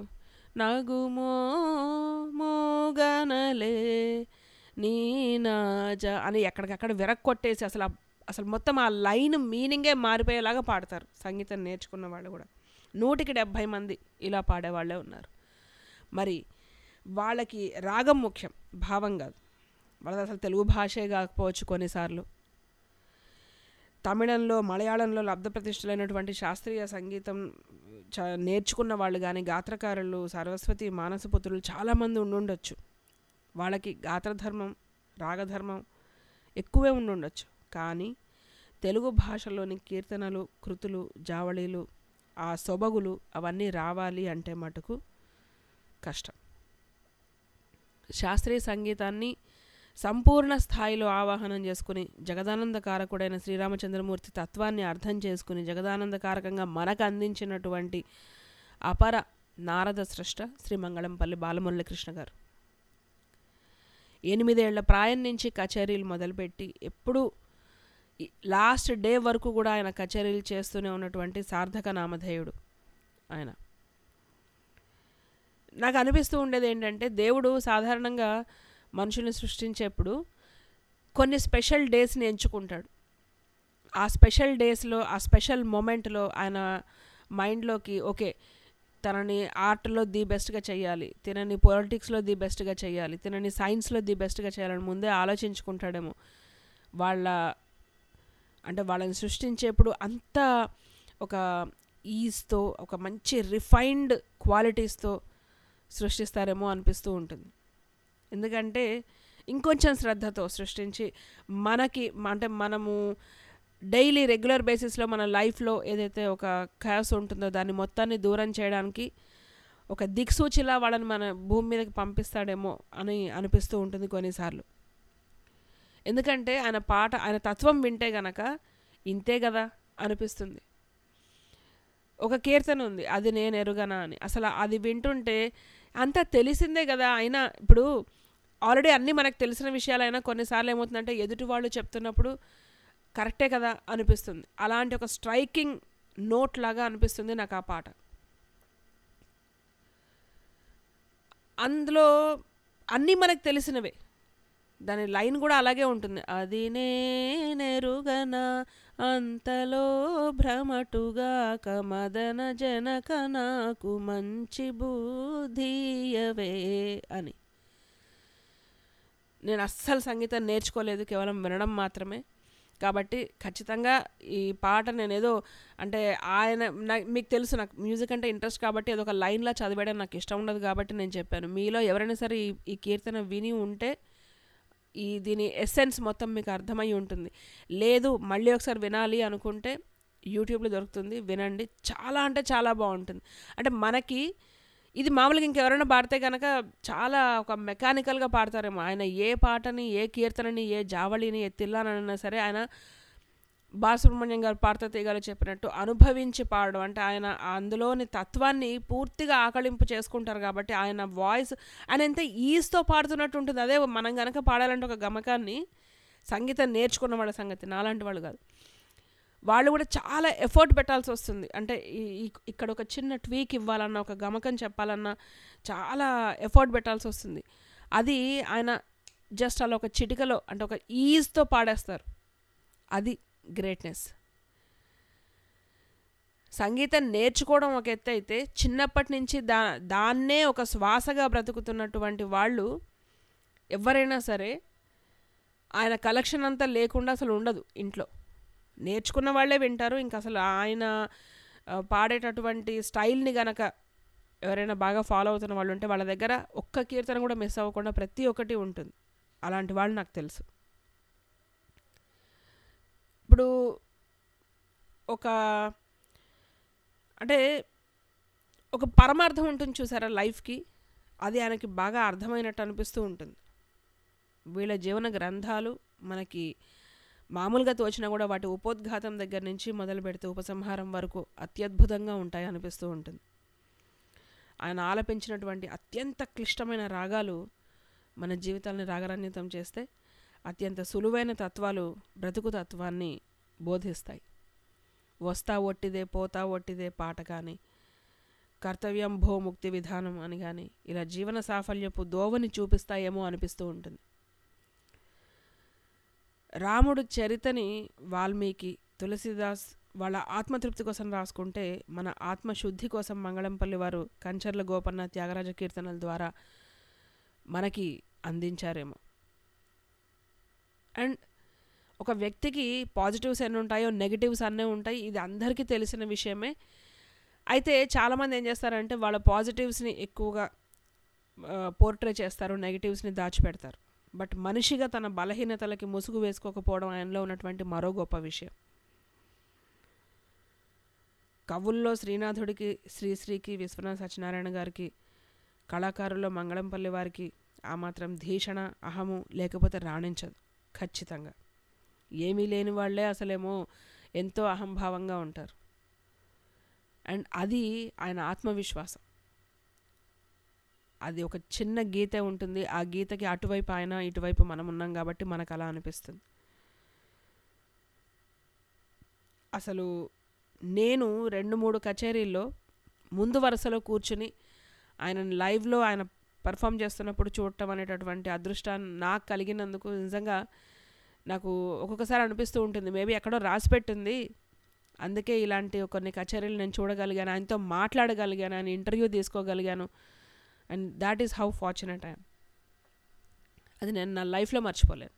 నగుమో గనలే నీ నాజ అని ఎక్కడికక్కడ విరక్కొట్టేసి అసలు ఆ- అసలు మొత్తం ఆ లైన్ మీనింగే మారిపోయేలాగా పాడతారు సంగీతం నేర్చుకున్న వాళ్ళు కూడా నూటికి డెబ్భై మంది ఇలా పాడేవాళ్ళే ఉన్నారు మరి వాళ్ళకి రాగం ముఖ్యం భావం కాదు వాళ్ళది అసలు తెలుగు భాషే కాకపోవచ్చు కొన్నిసార్లు తమిళంలో మలయాళంలో లబ్ధ ప్రతిష్ఠులైనటువంటి శాస్త్రీయ సంగీతం చ నేర్చుకున్న వాళ్ళు కానీ గాత్రకారులు సరస్వతి మానసపుత్రులు చాలామంది ఉండుండొచ్చు వాళ్ళకి గాత్రధర్మం రాగధర్మం ఎక్కువే ఉండుండొచ్చు కానీ తెలుగు భాషలోని కీర్తనలు కృతులు జావళీలు ఆ సొబగులు అవన్నీ రావాలి అంటే మటుకు కష్టం శాస్త్రీయ సంగీతాన్ని సంపూర్ణ స్థాయిలో ఆవాహనం చేసుకుని జగదానందకారకుడైన శ్రీరామచంద్రమూర్తి తత్వాన్ని అర్థం చేసుకుని జగదానందకారకంగా మనకు అందించినటువంటి అపర నారద సృష్ట శ్రీ మంగళంపల్లి బాలమురళీకృష్ణ గారు ఎనిమిదేళ్ల ప్రాయం నుంచి కచేరీలు మొదలుపెట్టి ఎప్పుడూ ఈ లాస్ట్ డే వరకు కూడా ఆయన కచేరీలు చేస్తూనే ఉన్నటువంటి సార్థక నామధేయుడు ఆయన నాకు అనిపిస్తూ ఉండేది ఏంటంటే దేవుడు సాధారణంగా మనుషుల్ని సృష్టించేప్పుడు కొన్ని స్పెషల్ డేస్ని ఎంచుకుంటాడు ఆ స్పెషల్ డేస్లో ఆ స్పెషల్ మూమెంట్లో ఆయన మైండ్లోకి ఓకే తనని ఆర్ట్లో ది బెస్ట్గా చేయాలి తినని పొలిటిక్స్లో ది బెస్ట్గా చేయాలి తినని సైన్స్లో ది బెస్ట్గా చేయాలని ముందే ఆలోచించుకుంటాడేమో వాళ్ళ అంటే వాళ్ళని సృష్టించేప్పుడు అంత ఒక ఈజ్తో ఒక మంచి రిఫైన్డ్ క్వాలిటీస్తో సృష్టిస్తారేమో అనిపిస్తూ ఉంటుంది ఎందుకంటే ఇంకొంచెం శ్రద్ధతో సృష్టించి మనకి అంటే మనము డైలీ రెగ్యులర్ బేసిస్లో మన లైఫ్లో ఏదైతే ఒక ఖయాస్ ఉంటుందో దాన్ని మొత్తాన్ని దూరం చేయడానికి ఒక దిక్సూచిలా వాళ్ళని మన భూమి మీదకి పంపిస్తాడేమో అని అనిపిస్తూ ఉంటుంది కొన్నిసార్లు ఎందుకంటే ఆయన పాట ఆయన తత్వం వింటే గనక ఇంతే కదా అనిపిస్తుంది ఒక కీర్తన ఉంది అది నేను ఎరుగనా అని అసలు అది వింటుంటే అంతా తెలిసిందే కదా అయినా ఇప్పుడు ఆల్రెడీ అన్నీ మనకు తెలిసిన విషయాలైనా కొన్నిసార్లు ఏమవుతుందంటే ఎదుటి వాళ్ళు చెప్తున్నప్పుడు కరెక్టే కదా అనిపిస్తుంది అలాంటి ఒక స్ట్రైకింగ్ నోట్ లాగా అనిపిస్తుంది నాకు ఆ పాట అందులో అన్నీ మనకు తెలిసినవే దాని లైన్ కూడా అలాగే ఉంటుంది అది నేనెరుగన అంతలో భ్రమటుగా కమదన జనక నాకు మంచి బుద్ధియవే అని నేను అస్సలు సంగీతం నేర్చుకోలేదు కేవలం వినడం మాత్రమే కాబట్టి ఖచ్చితంగా ఈ పాట నేను ఏదో అంటే ఆయన నా- మీకు తెలుసు నాకు మ్యూజిక్ అంటే ఇంట్రెస్ట్ కాబట్టి ఏదో ఒక లైన్లా చదివేయడం నాకు ఇష్టం ఉండదు కాబట్టి నేను చెప్పాను మీలో ఎవరైనా సరే ఈ ఈ కీర్తన విని ఉంటే ఈ దీని ఎసెన్స్ మొత్తం మీకు అర్థమై ఉంటుంది లేదు మళ్ళీ ఒకసారి వినాలి అనుకుంటే యూట్యూబ్లో దొరుకుతుంది వినండి చాలా అంటే చాలా బాగుంటుంది అంటే మనకి ఇది మామూలుగా ఇంకెవరైనా పాడితే కనుక చాలా ఒక మెకానికల్గా పాడతారేమో ఆయన ఏ పాటని ఏ కీర్తనని ఏ జావళిని ఏ తిల్లానైనా సరే ఆయన బాలసుబ్రహ్మణ్యం గారు పాడతా తీగారు చెప్పినట్టు అనుభవించి పాడడం అంటే ఆయన అందులోని తత్వాన్ని పూర్తిగా ఆకళింపు చేసుకుంటారు కాబట్టి ఆయన వాయిస్ ఆయన ఎంత ఈజ్తో పాడుతున్నట్టు ఉంటుంది అదే మనం గనక పాడాలంటే ఒక గమకాన్ని సంగీతం నేర్చుకున్న వాళ్ళ సంగతి నాలాంటి వాళ్ళు కాదు వాళ్ళు కూడా చాలా ఎఫర్ట్ పెట్టాల్సి వస్తుంది అంటే ఈ- ఈ- ఇక్కడ ఒక చిన్న ట్వీక్ ఇవ్వాలన్నా ఒక గమకం చెప్పాలన్నా చాలా ఎఫర్ట్ పెట్టాల్సి వస్తుంది అది ఆయన జస్ట్ అలా ఒక చిటికలో అంటే ఒక ఈజ్తో పాడేస్తారు అది గ్రేట్నెస్ సంగీతం నేర్చుకోవడం ఒక ఎత్తు అయితే చిన్నప్పటి నుంచి దా దాన్నే ఒక శ్వాసగా బ్రతుకుతున్నటువంటి వాళ్ళు ఎవరైనా సరే ఆయన కలెక్షన్ అంతా లేకుండా అసలు ఉండదు ఇంట్లో నేర్చుకున్న వాళ్ళే వింటారు ఇంకా అసలు ఆయన ఆ, పాడేటటువంటి స్టైల్ని గనక ఎవరైనా బాగా ఫాలో అవుతున్న వాళ్ళు ఉంటే వాళ్ళ దగ్గర ఒక్క కీర్తన కూడా మిస్ అవ్వకుండా ప్రతి ఒక్కటి ఉంటుంది అలాంటి వాళ్ళు నాకు తెలుసు ఇప్పుడు ఒక అంటే ఒక పరమార్థం ఉంటుంది చూసారా లైఫ్కి అది ఆయనకి బాగా అర్థమైనట్టు అనిపిస్తూ ఉంటుంది వీళ్ళ జీవన గ్రంథాలు మనకి మామూలుగా తోచినా కూడా వాటి ఉపోద్ఘాతం దగ్గర నుంచి మొదలు పెడితే ఉపసంహారం వరకు అత్యద్భుతంగా ఉంటాయి అనిపిస్తూ ఉంటుంది ఆయన ఆలపించినటువంటి అత్యంత క్లిష్టమైన రాగాలు మన జీవితాన్ని రాగరాన్వితం చేస్తే అత్యంత సులువైన తత్వాలు బ్రతుకు తత్వాన్ని బోధిస్తాయి వస్తా ఒట్టిదే పోతా ఒట్టిదే పాట కానీ కర్తవ్యం భో ముక్తి విధానం అని కానీ ఇలా జీవన సాఫల్యపు దోవని చూపిస్తాయేమో అనిపిస్తూ ఉంటుంది రాముడు చరితని వాల్మీకి తులసిదాస్ వాళ్ళ ఆత్మతృప్తి కోసం రాసుకుంటే మన ఆత్మశుద్ధి కోసం మంగళంపల్లి వారు కంచర్ల గోపన్న త్యాగరాజ కీర్తనల ద్వారా మనకి అందించారేమో అండ్ ఒక వ్యక్తికి పాజిటివ్స్ ఎన్ని ఉంటాయో నెగిటివ్స్ అన్నీ ఉంటాయి ఇది అందరికీ తెలిసిన విషయమే అయితే చాలామంది ఏం చేస్తారంటే వాళ్ళ పాజిటివ్స్ని ఎక్కువగా పోర్ట్రే చేస్తారు నెగిటివ్స్ని దాచిపెడతారు బట్ మనిషిగా తన బలహీనతలకి ముసుగు వేసుకోకపోవడం ఆయనలో ఉన్నటువంటి మరో గొప్ప విషయం కవుల్లో శ్రీనాథుడికి శ్రీశ్రీకి విశ్వనాథ సత్యనారాయణ గారికి కళాకారుల్లో మంగళంపల్లి వారికి ఆ మాత్రం ధీషణ అహము లేకపోతే రాణించదు ఖచ్చితంగా ఏమీ లేని వాళ్ళే అసలేమో ఎంతో అహంభావంగా ఉంటారు అండ్ అది ఆయన ఆత్మవిశ్వాసం అది ఒక చిన్న గీతే ఉంటుంది ఆ గీతకి అటువైపు ఆయన ఇటువైపు మనం ఉన్నాం కాబట్టి మనకు అలా అనిపిస్తుంది అసలు నేను రెండు మూడు కచేరీల్లో ముందు వరుసలో కూర్చుని ఆయన లైవ్లో ఆయన పర్ఫామ్ చేస్తున్నప్పుడు చూడటం అనేటటువంటి అదృష్టాన్ని నాకు కలిగినందుకు నిజంగా నాకు ఒక్కొక్కసారి అనిపిస్తూ ఉంటుంది మేబీ ఎక్కడో రాసి పెట్టింది అందుకే ఇలాంటి కొన్ని కచేరీలు నేను చూడగలిగాను ఆయనతో మాట్లాడగలిగాను ఆయన ఇంటర్వ్యూ తీసుకోగలిగాను and that is how fortunate I'm అది నేను నా లైఫ్లో మర్చిపోలేను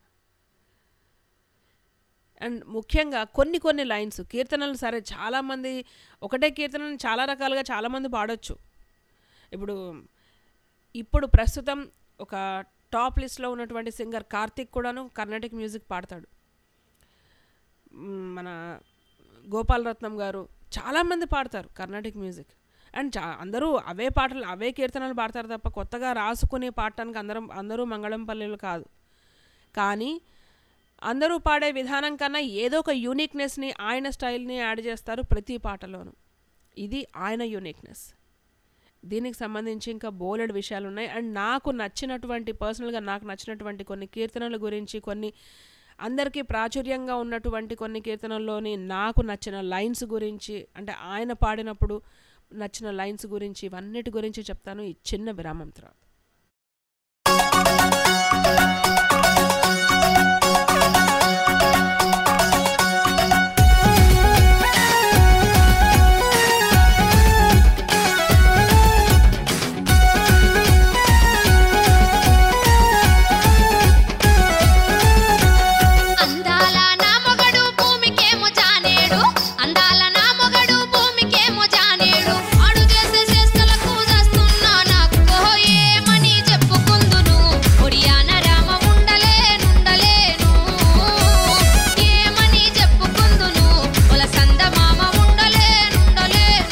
అండ్ ముఖ్యంగా కొన్ని కొన్ని లైన్స్ కీర్తనలు సరే చాలామంది ఒకటే కీర్తనను చాలా రకాలుగా చాలామంది పాడొచ్చు ఇప్పుడు ఇప్పుడు ప్రస్తుతం ఒక టాప్ లిస్ట్లో ఉన్నటువంటి సింగర్ కార్తిక్ కూడాను కర్ణాటిక్ మ్యూజిక్ పాడతాడు మ్, మన గోపాలరత్నం గారు చాలామంది పాడతారు కర్ణాటిక్ మ్యూజిక్ అండ్ చా అందరూ అవే పాటలు అవే కీర్తనలు పాడతారు తప్ప కొత్తగా రాసుకుని పాడటానికి అందరం అందరూ మంగళం పల్లెలు కాదు కానీ అందరూ పాడే విధానం కన్నా ఏదో ఒక యూనిక్నెస్ని ఆయన స్టైల్ని యాడ్ చేస్తారు ప్రతి పాటలోనూ ఇది ఆయన యూనిక్నెస్ దీనికి సంబంధించి ఇంకా బోలెడు విషయాలు ఉన్నాయి అండ్ నాకు నచ్చినటువంటి పర్సనల్గా నాకు నచ్చినటువంటి కొన్ని కీర్తనల గురించి కొన్ని అందరికీ ప్రాచుర్యంగా ఉన్నటువంటి కొన్ని కీర్తనల్లోని నాకు నచ్చిన లైన్స్ గురించి అంటే ఆయన పాడినప్పుడు నచ్చిన లైన్స్ గురించి ఇవన్నిటి గురించి చెప్తాను ఈ చిన్న విరామం తర్వాత అందాల నా మొగడు భూమికేమో జానేడు అందాల నా మొగడు భూమికేమో జానేడు ఆడు చేసే చేష్టలకు చేస్తున్నా నాకు ఏమని చెప్పుకుందును ఒడియాన రామ ఉండలేనుండలేను ఏమని చెప్పుకుందును ఒల సంద మామ ఉండలేనుండలేను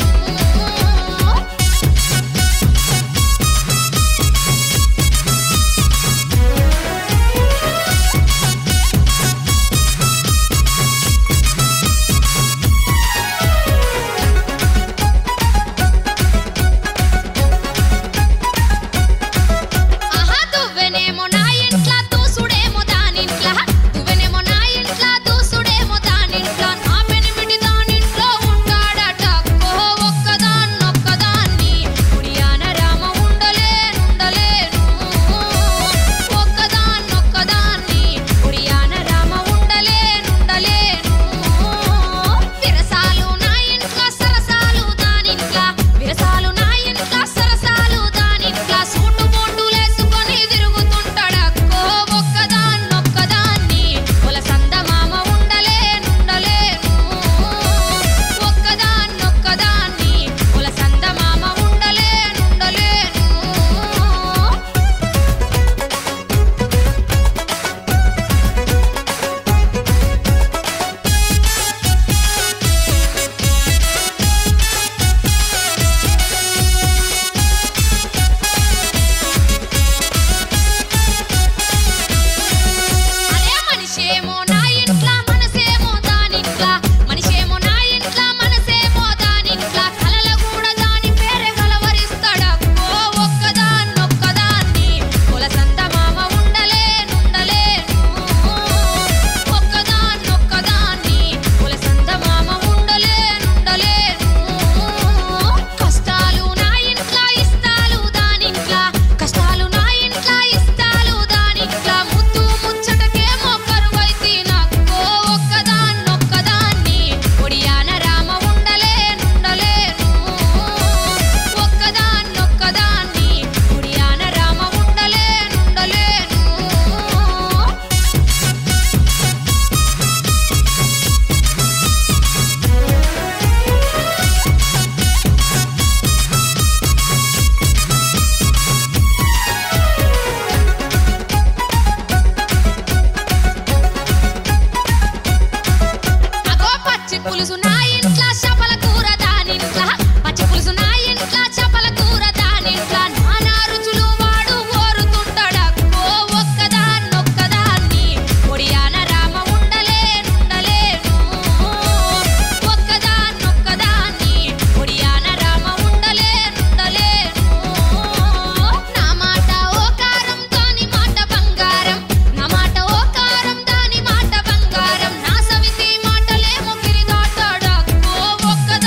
ఆహా దువ్వెనేమో నా ఇంట్ల దూసుడేమో దానింట్ల దువ్వెనేమో నా ఇంట్ల దూసుడేమో దానింట్ల నా పెనిమిటి దానింట్లో ఉంటాడట ఓ ఒక్కదాన్నొక్కదాన్ని ఉడియాన రామ ఉండలేనుండలేను ఒక్కదాన్నొక్కదాన్ని ఉడియాన రామ ఉండలేనుండలేను విరసాలు నా ఇంట్ల సరసాలు దానింట్ల విరసాలు నా ఇంట్ల సరసాలు దానింట్ల సూటు బోటులేసుకొని తిరుగుతుంటాడక్కో ఒక్కదాన్నొక్కదాన్ని ఒల సందమామ ఉండలేనుండలేను ఒక్కదాన్నొక్కదాన్ని ఒల సందమామ ఉండలేనుండలేను అదే మనిషేమో నా ఇంట్ల మనసేమో దానింట్ల మనిషేమో నా ఇంట్ల మనసేమో దానింట్ల కలల కూడా దాని పేరే కలవరిస్తాడక్కో ఒక్కదాన్నొక్కదాన్ని కుల సంత మామ ఉండలేనుండలేను ఒక్కదాన్నొక్కదాన్ని కుల సంత మామ ఉండలేనుండలేను కష్టాలు నా ఇంట్ల ఇస్తాలు దానింట్ల కష్టాలు నా ఇంట్ల ఇస్తాలు దానిట్ల ముద్దు ముచ్చటకేమో కరువైతే నాకో ఒక్కదాన్నొక్కదాన్ని ఒడియాన రామ ఉండలేనుండలేను ఒక్కదాన్నొక్కదాన్ని ఒడియాన రామ ఉండలేనుండలేను అగో పచ్చి పులుసు నా ఇంట్ల చేపల కూర దానింట్ల పచ్చి పులుసు నా ఇంట్ల చేపల కూర దానింట్ల నానా రుచులు వాడు కోరుతుంటాడక్కో ఒక్కదాన్నొక్కదాన్ని ఒడియాన రామ ఉండలేనుండలేను ఒక్కదాన్నొక్కదాన్ని ఒడియాన రామ ఉండలేనుండలేను నా మాట ఓ కారం దాని మాట బంగారం నా మాట ఓ కారం దాని మాట బంగారం నా సవితి మాటలేమో గిరిదాటాడక్కో ఒక్కదా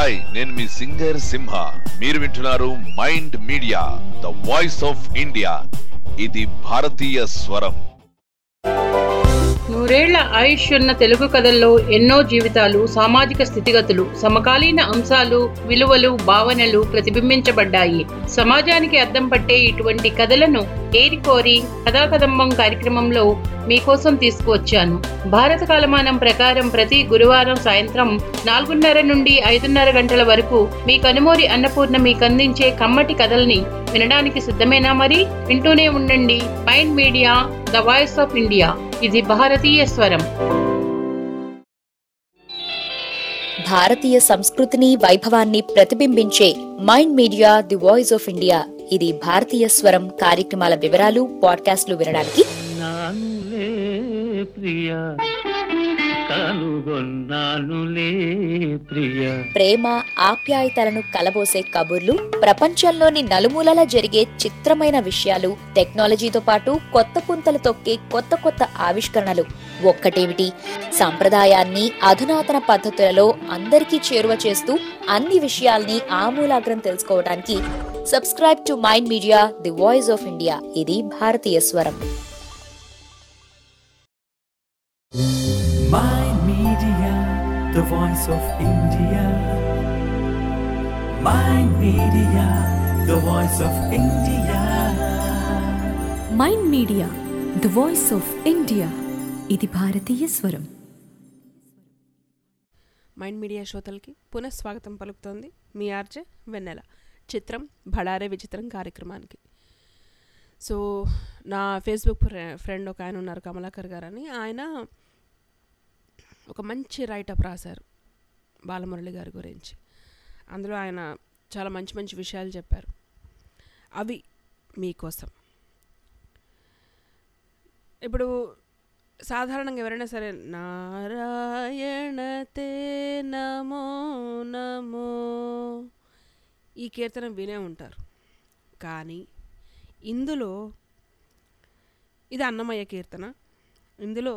హాయ్ నేను మీ సింగర్ సింహ మీరు వింటున్నారు mind media the voice of India ఇది భారతీయ స్వరం నూరేళ్ల ఆయుష్ ఉన్న తెలుగు కథల్లో ఎన్నో జీవితాలు సామాజిక స్థితిగతులు సమకాలీన అంశాలు విలువలు భావనలు ప్రతిబింబించబడ్డాయి సమాజానికి అద్దం పట్టే ఇటువంటి కథలను ఏరికోరి కథాకదంబం కార్యక్రమంలో మీకోసం తీసుకువచ్చాను భారత కాలమానం ప్రకారం ప్రతి గురువారం సాయంత్రం నాలుగున్నర నుండి ఐదున్నర గంటల వరకు మీ కనుమూరి అన్నపూర్ణ మీకు అందించే కమ్మటి కథల్ని వినడానికి సిద్ధమేనా మరి వింటూనే ఉండండి mind media the voice of India ఇది భారతీయ స్వరం భారతీయ సంస్కృతిని వైభవాన్ని ప్రతిబింబించే mind media the voice of India ఇది భారతీయ స్వరం కార్యక్రమాల వివరాలు పాడ్కాస్ట్లు వినడానికి నానులే ప్రియ కనుగొన్నానులే ప్రియ ప్రేమ ఆప్యాయతలను కలబోసే కబుర్లు ప్రపంచంలోని నలుమూలలా జరిగే చిత్రమైన విషయాలు టెక్నాలజీతో పాటు కొత్త పుంతలు తొక్కే కొత్త కొత్త ఆవిష్కరణలు ఒక్కటేమిటి సంప్రదాయాన్ని అధునాతన పద్ధతులలో అందరికీ చేరువ చేస్తూ అన్ని విషయాల్ని ఆమూలాగ్రం తెలుసుకోవడానికి subscribe to mind media the voice of India ఇది భారతీయ స్వరం Mind Media, the voice of India. Mind Media, the voice of India. Mind media the voice of India ఇది భారతీయ స్వరం మైండ్ మీడియా శ్రోతలకి పునఃస్వాగతం పలుకుతోంది మీ ఆర్జే వెన్నెల చిత్రం భడారే విచిత్రం కార్యక్రమానికి సో నా ఫేస్బుక్ ఫ్రె- ఫ్రెండ్ ఒక ఆయన ఉన్నారు కమలాకర్ గారు అని ఆయన ఒక మంచి రైటప్ రాశారు బాలమురళి గారి గురించి అందులో ఆయన చాలా మంచి మంచి విషయాలు చెప్పారు అవి మీకోసం ఇప్పుడు సాధారణంగా ఎవరైనా సరే నారాయణ తే నమో నమో ఈ కీర్తన వినే ఉంటారు కానీ ఇందులో ఇది అన్నమయ్య కీర్తన ఇందులో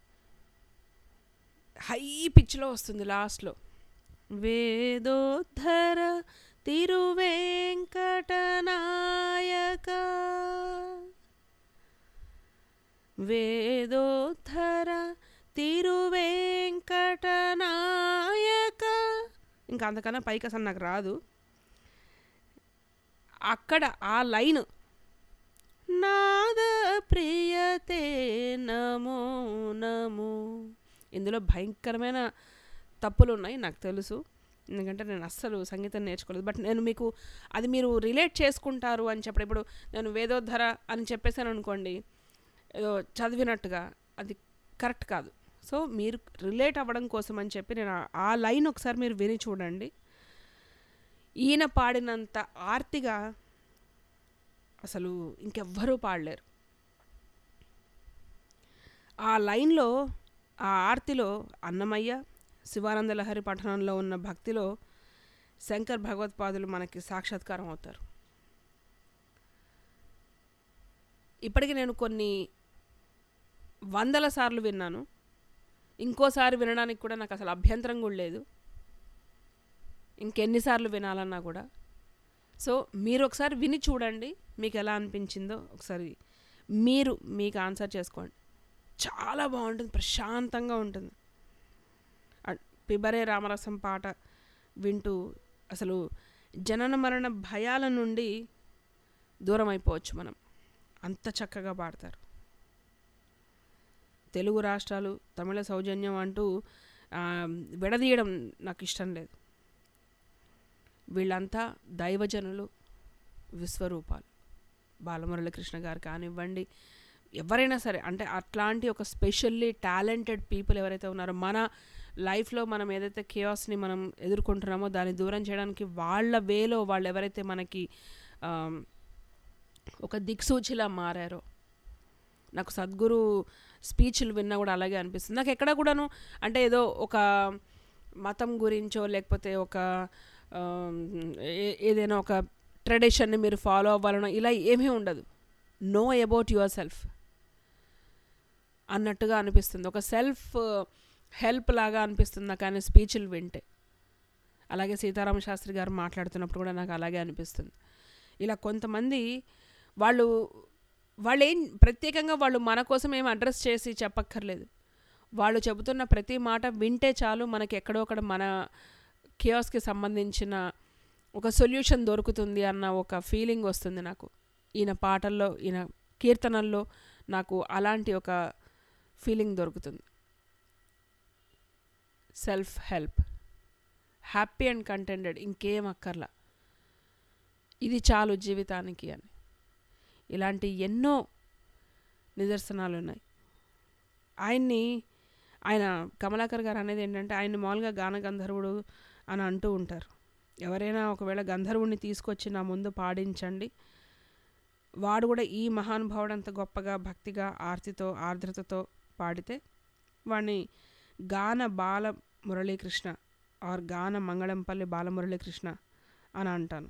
హై పిచ్లో వస్తుంది లాస్ట్లో వేదోద్ధర తిరువేంకటనాయక వేదోద్ధర తిరువేంకటనాయక ఇంకా అంతకన్నా పైకి అసలు నాకు రాదు అక్కడ ఆ లైన్ నాద ప్రియతే నమో నమో ఇందులో భయంకరమైన తప్పులు ఉన్నాయి నాకు తెలుసు ఎందుకంటే నేను అస్సలు సంగీతం నేర్చుకోలేదు బట్ నేను మీకు అది మీరు రిలేట్ చేసుకుంటారు అని చెప్పడం ఇప్పుడు నేను వేదోద్ధర అని చెప్పేసాను అనుకోండి ఏదో చదివినట్టుగా అది కరెక్ట్ కాదు సో మీరు రిలేట్ అవ్వడం కోసం అని చెప్పి నేను ఆ- ఆ లైన్ ఒకసారి మీరు విని చూడండి ఈయన పాడినంత ఆర్తిగా అసలు ఇంకెవ్వరూ పాడలేరు ఆ లైన్లో ఆ ఆర్తిలో అన్నమయ్య శివానంద లహరి పఠనంలో ఉన్న భక్తిలో శంకర్ భగవత్పాదులు మనకి సాక్షాత్కారం అవుతారు ఇప్పటికి నేను కొన్ని వందల సార్లు విన్నాను ఇంకోసారి వినడానికి కూడా నాకు అసలు అభ్యంతరం కూడా లేదు ఇంకెన్నిసార్లు వినాలన్నా కూడా సో మీరు ఒకసారి విని చూడండి మీకు ఎలా అనిపించిందో ఒకసారి మీరు మీకు ఆన్సర్ చేసుకోండి చాలా బాగుంటుంది ప్రశాంతంగా ఉంటుంది అ- పిబరే రామరసం పాట వింటూ అసలు జనన మరణ భయాల నుండి దూరం అయిపోవచ్చు మనం అంత చక్కగా పాడతారు తెలుగు రాష్ట్రాలు తమిళ సౌజన్యం అంటూ ఆ, విడదీయడం నాకు ఇష్టం లేదు వీళ్ళంతా దైవజనులు విశ్వరూపాలు బాలమురళీకృష్ణ గారు కానివ్వండి ఎవరైనా సరే అంటే అట్లాంటి ఒక స్పెషల్లీ టాలెంటెడ్ పీపుల్ ఎవరైతే ఉన్నారో మన లైఫ్లో మనం ఏదైతే కేయాస్ని మనం ఎదుర్కొంటున్నామో దాన్ని దూరం చేయడానికి వాళ్ళ వేలో వాళ్ళు ఎవరైతే మనకి ఆమ్, ఒక దిక్సూచిలా మారారో నాకు సద్గురు స్పీచ్లు విన్నా కూడా అలాగే అనిపిస్తుంది నాకు ఎక్కడ కూడాను అంటే ఏదో ఒక మతం గురించో లేకపోతే ఒక ఆమ్, ఏ- ఏదైనా ఒక ట్రెడిషన్ని మీరు ఫాలో అవ్వాలనో ఇలా ఏమీ ఉండదు నో అబౌట్ యువర్ సెల్ఫ్ అన్నట్టుగా అనిపిస్తుంది ఒక సెల్ఫ్ హెల్ప్ లాగా అనిపిస్తుంది నాకు ఆయన స్పీచ్లు వింటే అలాగే సీతారామ శాస్త్రి గారు మాట్లాడుతున్నప్పుడు కూడా నాకు అలాగే అనిపిస్తుంది ఇలా కొంతమంది వాళ్ళు వాళ్ళు ఏం ప్రత్యేకంగా వాళ్ళు మన కోసం ఏం అడ్రస్ చేసి చెప్పక్కర్లేదు వాళ్ళు చెబుతున్న ప్రతి మాట వింటే చాలు మనకి ఎక్కడో ఒకడ మన కియాస్కి సంబంధించిన ఒక సొల్యూషన్ దొరుకుతుంది అన్న ఒక ఫీలింగ్ వస్తుంది నాకు ఈయన పాటల్లో ఈయన కీర్తనల్లో నాకు అలాంటి ఒక ఫీలింగ్ దొరుకుతుంది self help happy and contented ఇంకేం అక్కర్లా ఇది చాలు జీవితానికి అని ఇలాంటి ఎన్నో నిదర్శనాలు ఉన్నాయి ఆయన్ని ఆయన కమలాకర్ గారు అనేది ఏంటంటే ఆయన మామూలుగా గాన గంధర్వుడు అని అంటూ ఉంటారు ఎవరైనా ఒకవేళ గంధర్వుడిని తీసుకొచ్చి నా ముందు పాడించండి వాడు కూడా ఈ మహానుభావుడు అంత గొప్పగా భక్తిగా ఆర్తితో ఆర్ద్రతతో పాడితే వాడిని గాన బాల మురళీకృష్ణ ఆర్ గాన మంగళంపల్లి బాలమురళీకృష్ణ అని అంటాను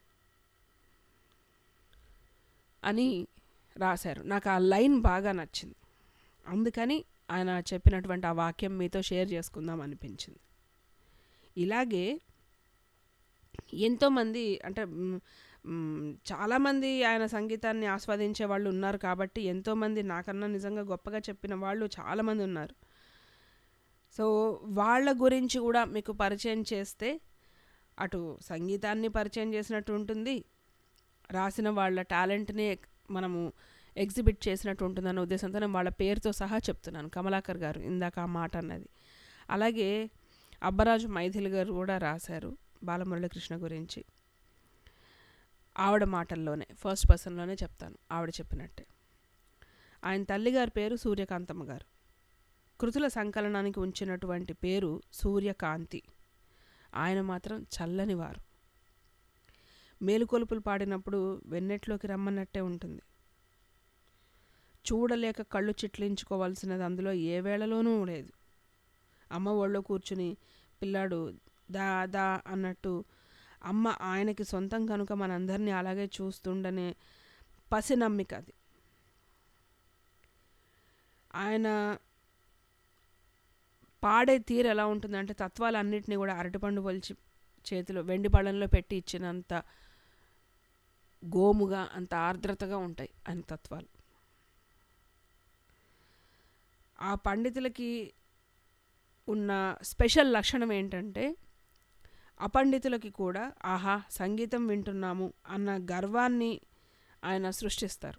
అని రాశారు నాకు ఆ లైన్ బాగా నచ్చింది అందుకని ఆయన చెప్పినటువంటి ఆ వాక్యం మీతో షేర్ చేసుకుందాం అనిపించింది ఇలాగే ఎంతోమంది అంటే మ్, మ్, చాలామంది ఆయన సంగీతాన్ని ఆస్వాదించే వాళ్ళు ఉన్నారు కాబట్టి ఎంతోమంది నాకన్నా నిజంగా గొప్పగా చెప్పిన వాళ్ళు చాలామంది ఉన్నారు సో వాళ్ళ గురించి కూడా మీకు పరిచయం చేస్తే అటు సంగీతాన్ని పరిచయం చేసినట్టు ఉంటుంది రాసిన వాళ్ళ టాలెంట్ని మనము ఎగ్జిబిట్ చేసినట్టు ఉంటుందన్న ఉద్దేశంతో నేను వాళ్ళ పేరుతో సహా చెప్తున్నాను కమలాకర్ గారు ఇందాక ఆ మాట అన్నది అలాగే అబ్బరాజు మైథిలి గారు కూడా రాశారు బాలమురళీకృష్ణ గురించి ఆవిడ మాటల్లోనే ఫస్ట్ పర్సన్లోనే చెప్తాను ఆవిడ చెప్పినట్టే ఆయన తల్లిగారి పేరు సూర్యకాంతమ్మ గారు కృతుల సంకలనానికి ఉంచినటువంటి పేరు సూర్యకాంతి ఆయన మాత్రం చల్లని వారు మేలుకొలుపులు పాడినప్పుడు వెన్నెట్లోకి రమ్మన్నట్టే ఉంటుంది చూడలేక కళ్ళు చిట్లించుకోవాల్సినది అందులో ఏ వేళలోనూ లేదు అమ్మ ఒళ్ళో కూర్చుని పిల్లాడు దా దా అన్నట్టు అమ్మ ఆయనకి సొంతం కనుక మనందరినీ అలాగే చూస్తుండనే పసి నమ్మిక అది ఆయన పాడే తీరు ఎలా ఉంటుందంటే తత్వాలన్నింటినీ కూడా అరటిపండు వలిచి చేతిలో వెండి పళ్ళంలో పెట్టి ఇచ్చినంత గోముగా అంత ఆర్ద్రతగా ఉంటాయి ఆయన తత్వాలు ఆ పండితులకి ఉన్న స్పెషల్ లక్షణం ఏంటంటే అపండితులకి కూడా ఆహా సంగీతం వింటున్నాము అన్న గర్వాన్ని ఆయన సృష్టిస్తారు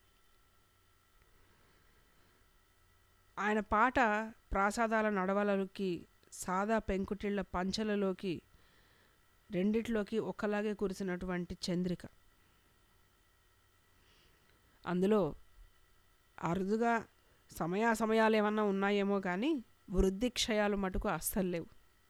ఆయన పాట ప్రాసాదాల నడవలకి సాదా పెంకుటిళ్ళ పంచలలోకి రెండిట్లోకి ఒక్కలాగే కురిసినటువంటి చంద్రిక అందులో అరుదుగా సమయాసమయాలు ఏమన్నా ఉన్నాయేమో కానీ వృద్ధి క్షయాలు మటుకు అస్సలు లేవు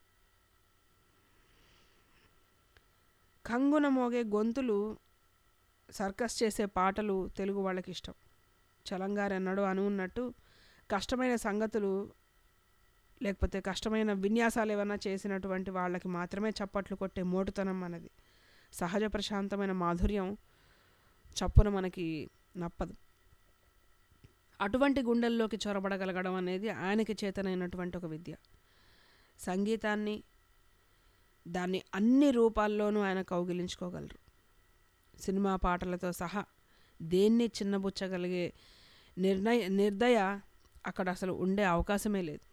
కంగున మోగే గొంతులు సర్కస్ చేసే పాటలు తెలుగు వాళ్ళకి ఇష్టం చలంగారు ఎన్నడూ అని ఉన్నట్టు కష్టమైన సంగతులు లేకపోతే కష్టమైన విన్యాసాలు ఏమైనా చేసినటువంటి వాళ్ళకి మాత్రమే చప్పట్లు కొట్టే మోటుతనం మనది సహజ ప్రశాంతమైన మాధుర్యం చప్పున మనకి నప్పదు అటువంటి గుండెల్లోకి చొరబడగలగడం అనేది ఆయనకి చేతనైనటువంటి ఒక విద్య సంగీతాన్ని దాన్ని అన్ని రూపాల్లోనూ ఆయన కౌగిలించుకోగలరు సినిమా పాటలతో సహా దేన్ని చిన్నబుచ్చగలిగే నిర్ణయ నిర్దయ అక్కడ అసలు ఉండే అవకాశమే లేదు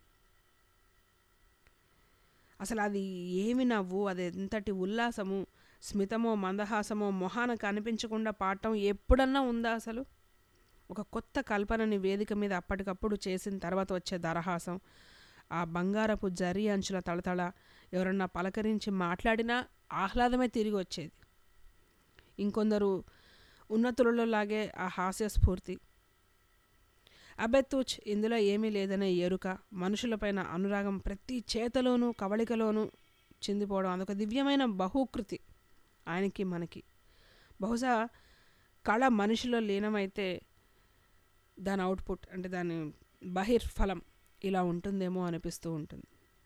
అసలు అది ఏమి నవ్వు అది ఎంతటి ఉల్లాసము స్మితమో మందహాసమో మొహాన కనిపించకుండా పాడటం ఎప్పుడన్నా ఉందా అసలు ఒక కొత్త కల్పనని వేదిక మీద అప్పటికప్పుడు చేసిన తర్వాత వచ్చే దరహాసం ఆ బంగారపు జరి అంచుల తళతళ ఎవరన్నా పలకరించి మాట్లాడినా ఆహ్లాదమే తిరిగి వచ్చేది ఇంకొందరు ఉన్నతులలో లాగే ఆ హాస్య స్ఫూర్తి అబెత్తూచ్ ఇందులో ఏమీ లేదనే ఎరుక మనుషులపైన అనురాగం ప్రతి చేతలోనూ కవళికలోనూ చిందిపోవడం అదొక దివ్యమైన బహుకృతి ఆయనకి మనకి బహుశా కళ మనిషిలో లీనమైతే దాని అవుట్పుట్ అంటే దాని బహిర్ఫలం ఇలా ఉంటుందేమో అనిపిస్తూ ఉంటుంది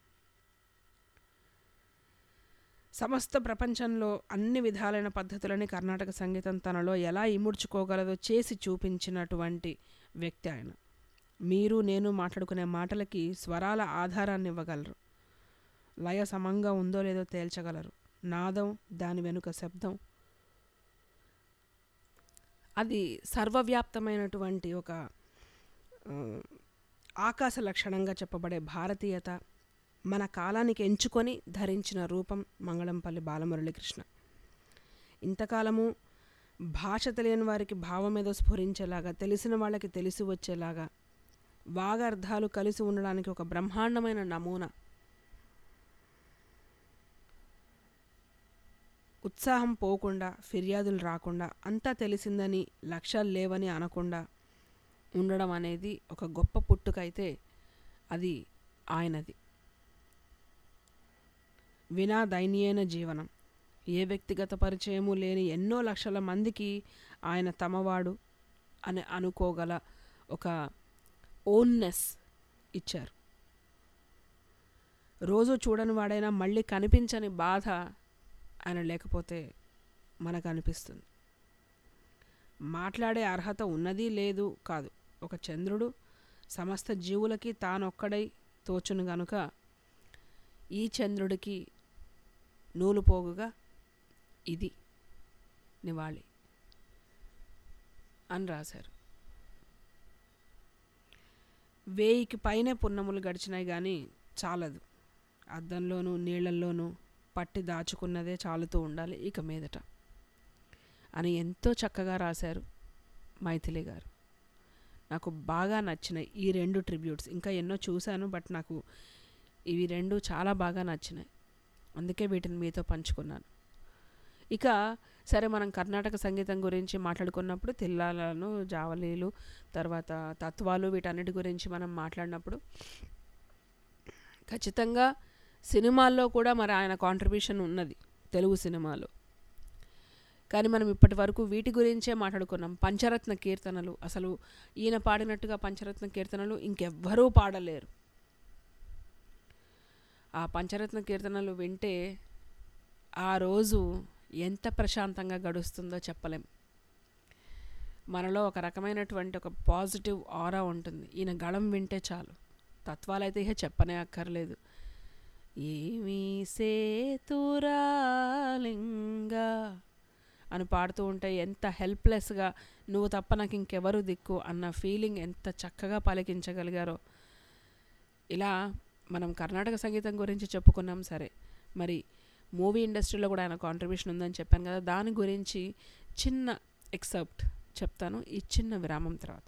సమస్త ప్రపంచంలో అన్ని విధాలైన పద్ధతులని కర్ణాటక సంగీతం తనలో ఎలా ఇముడ్చుకోగలదో చేసి చూపించినటువంటి వ్యక్తి ఆయన మీరు నేను మాట్లాడుకునే మాటలకి స్వరాల ఆధారాన్ని ఇవ్వగలరు లయ సమంగా ఉందో లేదో తేల్చగలరు నాదం దాని వెనుక శబ్దం అది సర్వవ్యాప్తమైనటువంటి ఒక ఆ, ఆకాశ లక్షణంగా చెప్పబడే భారతీయత మన కాలానికి ఎంచుకొని ధరించిన రూపం మంగళంపల్లి బాలమురళీకృష్ణ ఇంతకాలము భాష తెలియని వారికి భావం ఏదో స్ఫురించేలాగా తెలిసిన వాళ్ళకి తెలిసి వచ్చేలాగా వాగర్థాలు కలిసి ఉండడానికి ఒక బ్రహ్మాండమైన నమూనా ఉత్సాహం పోకుండా ఫిర్యాదులు రాకుండా అంతా తెలిసిందని లక్ష్యాలు లేవని అనకుండా ఉండడం అనేది ఒక గొప్ప పుట్టుకైతే అది ఆయనది వినా దైన్యైన జీవనం ఏ వ్యక్తిగత పరిచయము లేని ఎన్నో లక్షల మందికి ఆయన తమవాడు అని అనుకోగల ఒక ఓన్నెస్ ఇచ్చారు రోజు చూడని వాడైనా మళ్ళీ కనిపించని బాధ ఆయన లేకపోతే మనకు అనిపిస్తుంది మాట్లాడే అర్హత ఉన్నది లేదు కాదు ఒక చంద్రుడు సమస్త జీవులకి తానొక్కడై తోచును గనుక ఈ చంద్రుడికి నూలు పోగుగా ఇది నివాళి అని రాశారు వేయికి పైనే పున్నములు గడిచినాయి కానీ చాలదు అద్దంలోనూ నీళ్ళల్లోనూ పట్టి దాచుకున్నదే చాలుతూ ఉండాలి ఇక మీదట అని ఎంతో చక్కగా రాశారు మైథిలి గారు నాకు బాగా నచ్చినాయి ఈ రెండు ట్రిబ్యూట్స్ ఇంకా ఎన్నో చూశాను బట్ నాకు ఇవి రెండు చాలా బాగా నచ్చినాయి అందుకే వీటిని మీతో పంచుకున్నాను ఇక సరే మనం కర్ణాటక సంగీతం గురించి మాట్లాడుకున్నప్పుడు తిల్లాలను జావలీలు తర్వాత తత్వాలు వీటన్నిటి గురించి మనం మాట్లాడినప్పుడు ఖచ్చితంగా సినిమాల్లో కూడా మరి ఆయన కాంట్రిబ్యూషన్ ఉన్నది తెలుగు సినిమాలో కానీ మనం ఇప్పటి వరకు వీటి గురించే మాట్లాడుకున్నాం పంచరత్న కీర్తనలు అసలు ఈయన పాడినట్టుగా పంచరత్న కీర్తనలు ఇంకెవ్వరూ పాడలేరు ఆ పంచరత్న కీర్తనలు వింటే ఆ రోజు ఎంత ప్రశాంతంగా గడుస్తుందో చెప్పలేం మనలో ఒక రకమైనటువంటి ఒక పాజిటివ్ ఆరా ఉంటుంది ఈయన గళం వింటే చాలు తత్వాలైతే ఇక చెప్పనే అక్కర్లేదు ఏమీ సేతురాలింగా అని పాడుతూ ఉంటే ఎంత హెల్ప్లెస్గా నువ్వు తప్ప నాకు ఇంకెవరు దిక్కు అన్న ఫీలింగ్ ఎంత చక్కగా పలికించగలిగారో ఇలా మనం కర్ణాటక సంగీతం గురించి చెప్పుకున్నాం సరే మరి మూవీ ఇండస్ట్రీలో కూడా ఆయన కాంట్రిబ్యూషన్ ఉందని చెప్పాను కదా దాని గురించి చిన్న ఎక్సెప్ట్ చెప్తాను ఈ చిన్న విరామం తర్వాత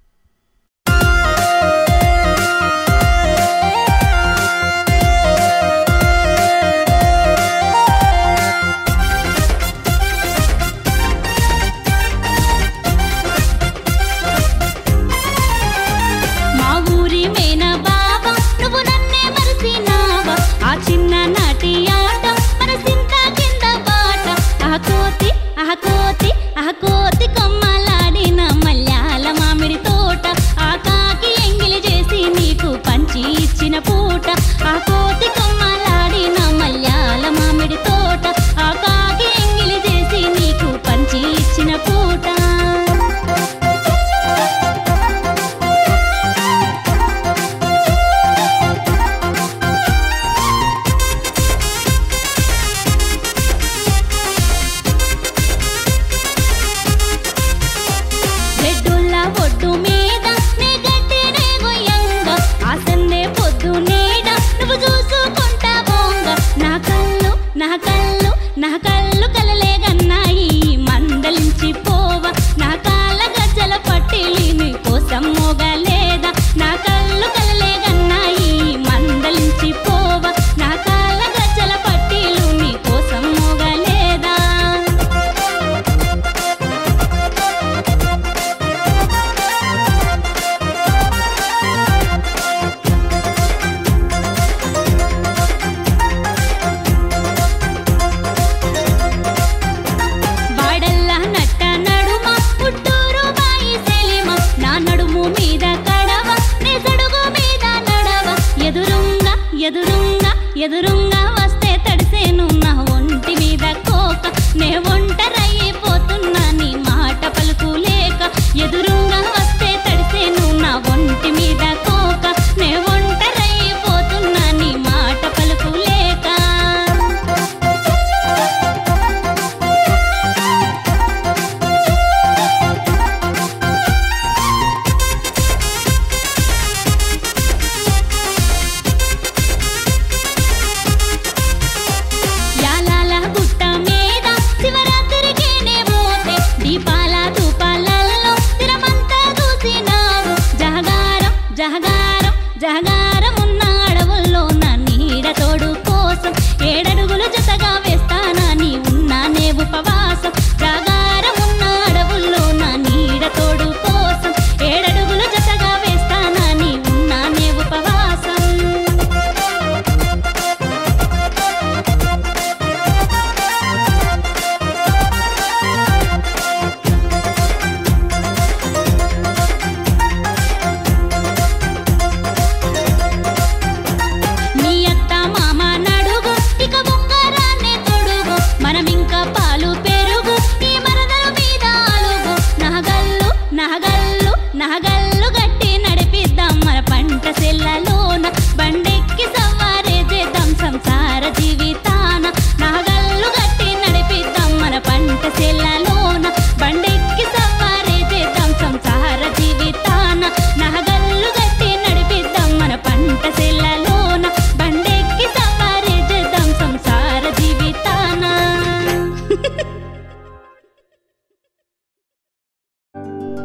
మా ఊరి మేనా బాబా నువ్వు నన్నే మరసినావా ఆ చిన్న నాటి ఆట మన సింత కింద బాట ఆ కోతి ఆ కోతి ఆ కోతి కొమ్మలాడిన మల్యాల మామిడి తోట ఆ కాకి ఎంగిలి చేసి నీకు పంచి ఇచ్చిన పూట ఆ కోతి కొమ్మలాడిన మల్యాల మామిడి తోట ఆ కాకి ఎంగిలి చేసి నీకు పంచి ఇచ్చిన పూట రెడ్డుల్ల ఒడ్డు మీద నీ గడ్డి నే గొయ్యంగా ఆ సందే పొద్దు నీడ నువ్వు చూసుకుంటా బోంగ నా కళ్ళు నా కళ్ళు నా కళ్ళు కలలే గన్నాయి మందలించి పోవ నా కాళ్ళ గజ్జల పట్టిలి నీ కోసం మోగలేదా నా కళ్ళు కలలే గన్నాయి మందలించి పోవ నా కాళ్ళ గజ్జల పట్టిలు నీ కోసం మోగలేదా వాడల్లా నట్ట నడుమ పుట్టూరు బాయి సెలిమ నా నడుము మీద కడవ నీ సడుగు మీద నడవ ఎదురుంగా ఎదురుంగా ఎదురుంగా వస్తే తడిసేను నా ఒంటి మీద కోక నే ఒంటరైపోతున్నా నీ మాట పలుకు లేక ఎదురుంగా వస్తే తడిసేను నా ఒంటి మీద కోక నే ఒంటరైపోతున్నా నీ మాట పలుకు లేక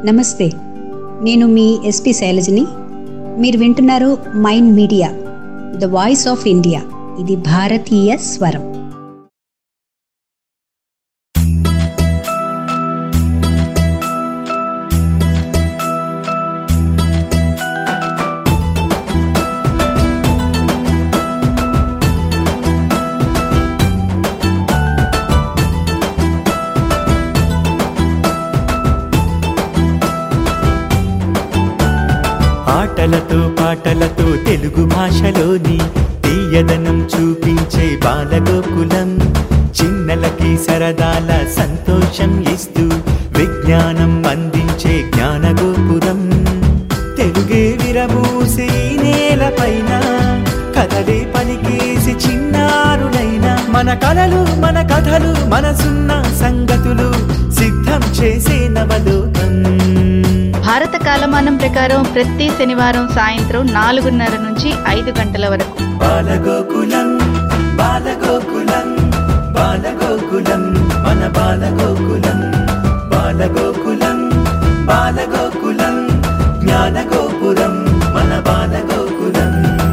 నమస్తే నేను మీ ఎస్పి శైలజని మీరు వింటున్నారు mind media the voice of India ఇది భారతీయ స్వరం ఆటలతో పాటలతో తెలుగు భాషలోని తీయదనం చూపించే బాలగోకులం చిన్నలకి సరదాల సంతోషం ఇస్తూ విజ్ఞానం అందించే జ్ఞానగోపురం తెలుగే విరబూసి నేలపైన కథలే పలికేసి చిన్నారులైన మన కలలు మన కథలు మనసున్న సంగతులు సిద్ధం చేసే నవలోకం భారత కాలమానం ప్రకారం ప్రతి శనివారం సాయంత్రం నాలుగున్నర నుంచి ఐదు గంటల వరకు బాలగోకులం బాలగోకులం బాలగోకులం మన బాలగోకులం బాలగోకులం బాలగోకులం జ్ఞానగోపురం మన Balagokulam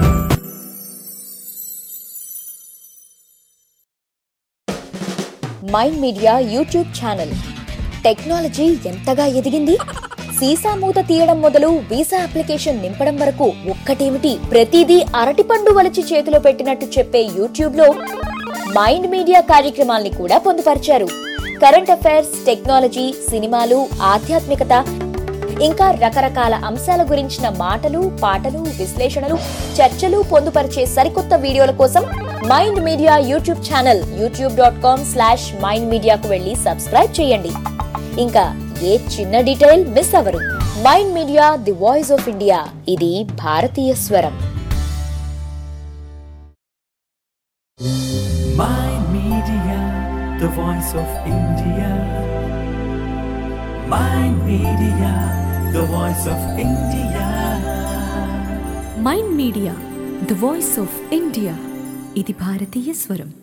mind media YouTube channel technology ఎంతగా ఎదిగింది సీసా మూత తీయడం మొదలు వీసా అప్లికేషన్ నింపడం వరకు ఒక్కటేమిటి ప్రతిదీ అరటిపండు వలిచి చేతిలో పెట్టినట్టు చెప్పే యూట్యూబ్ లో మైండ్ మీడియా కార్యక్రమాల్ని కూడా పొందుపరిచారు కరెంట్ అఫైర్స్ టెక్నాలజీ సినిమాలు ఆధ్యాత్మికత ఇంకా రకరకాల అంశాల గురించిన మాటలు పాటలు విశ్లేషణలు చర్చలు పొందుపరిచే సరికొత్త వీడియోల కోసం mind media YouTube channel YouTube dot com slash mind మీడియాకు వెళ్ళి సబ్స్క్రైబ్ చేయండి ఇంకా ఏ చిన్న డీటెయిల్ మిస్ అవ్వరు mind media the voice of India ఇది భారతీయ స్వరం Mind Media, the voice of India. Mind Media, the voice of India. Mind media the voice of India ఇది భారతీయ స్వరం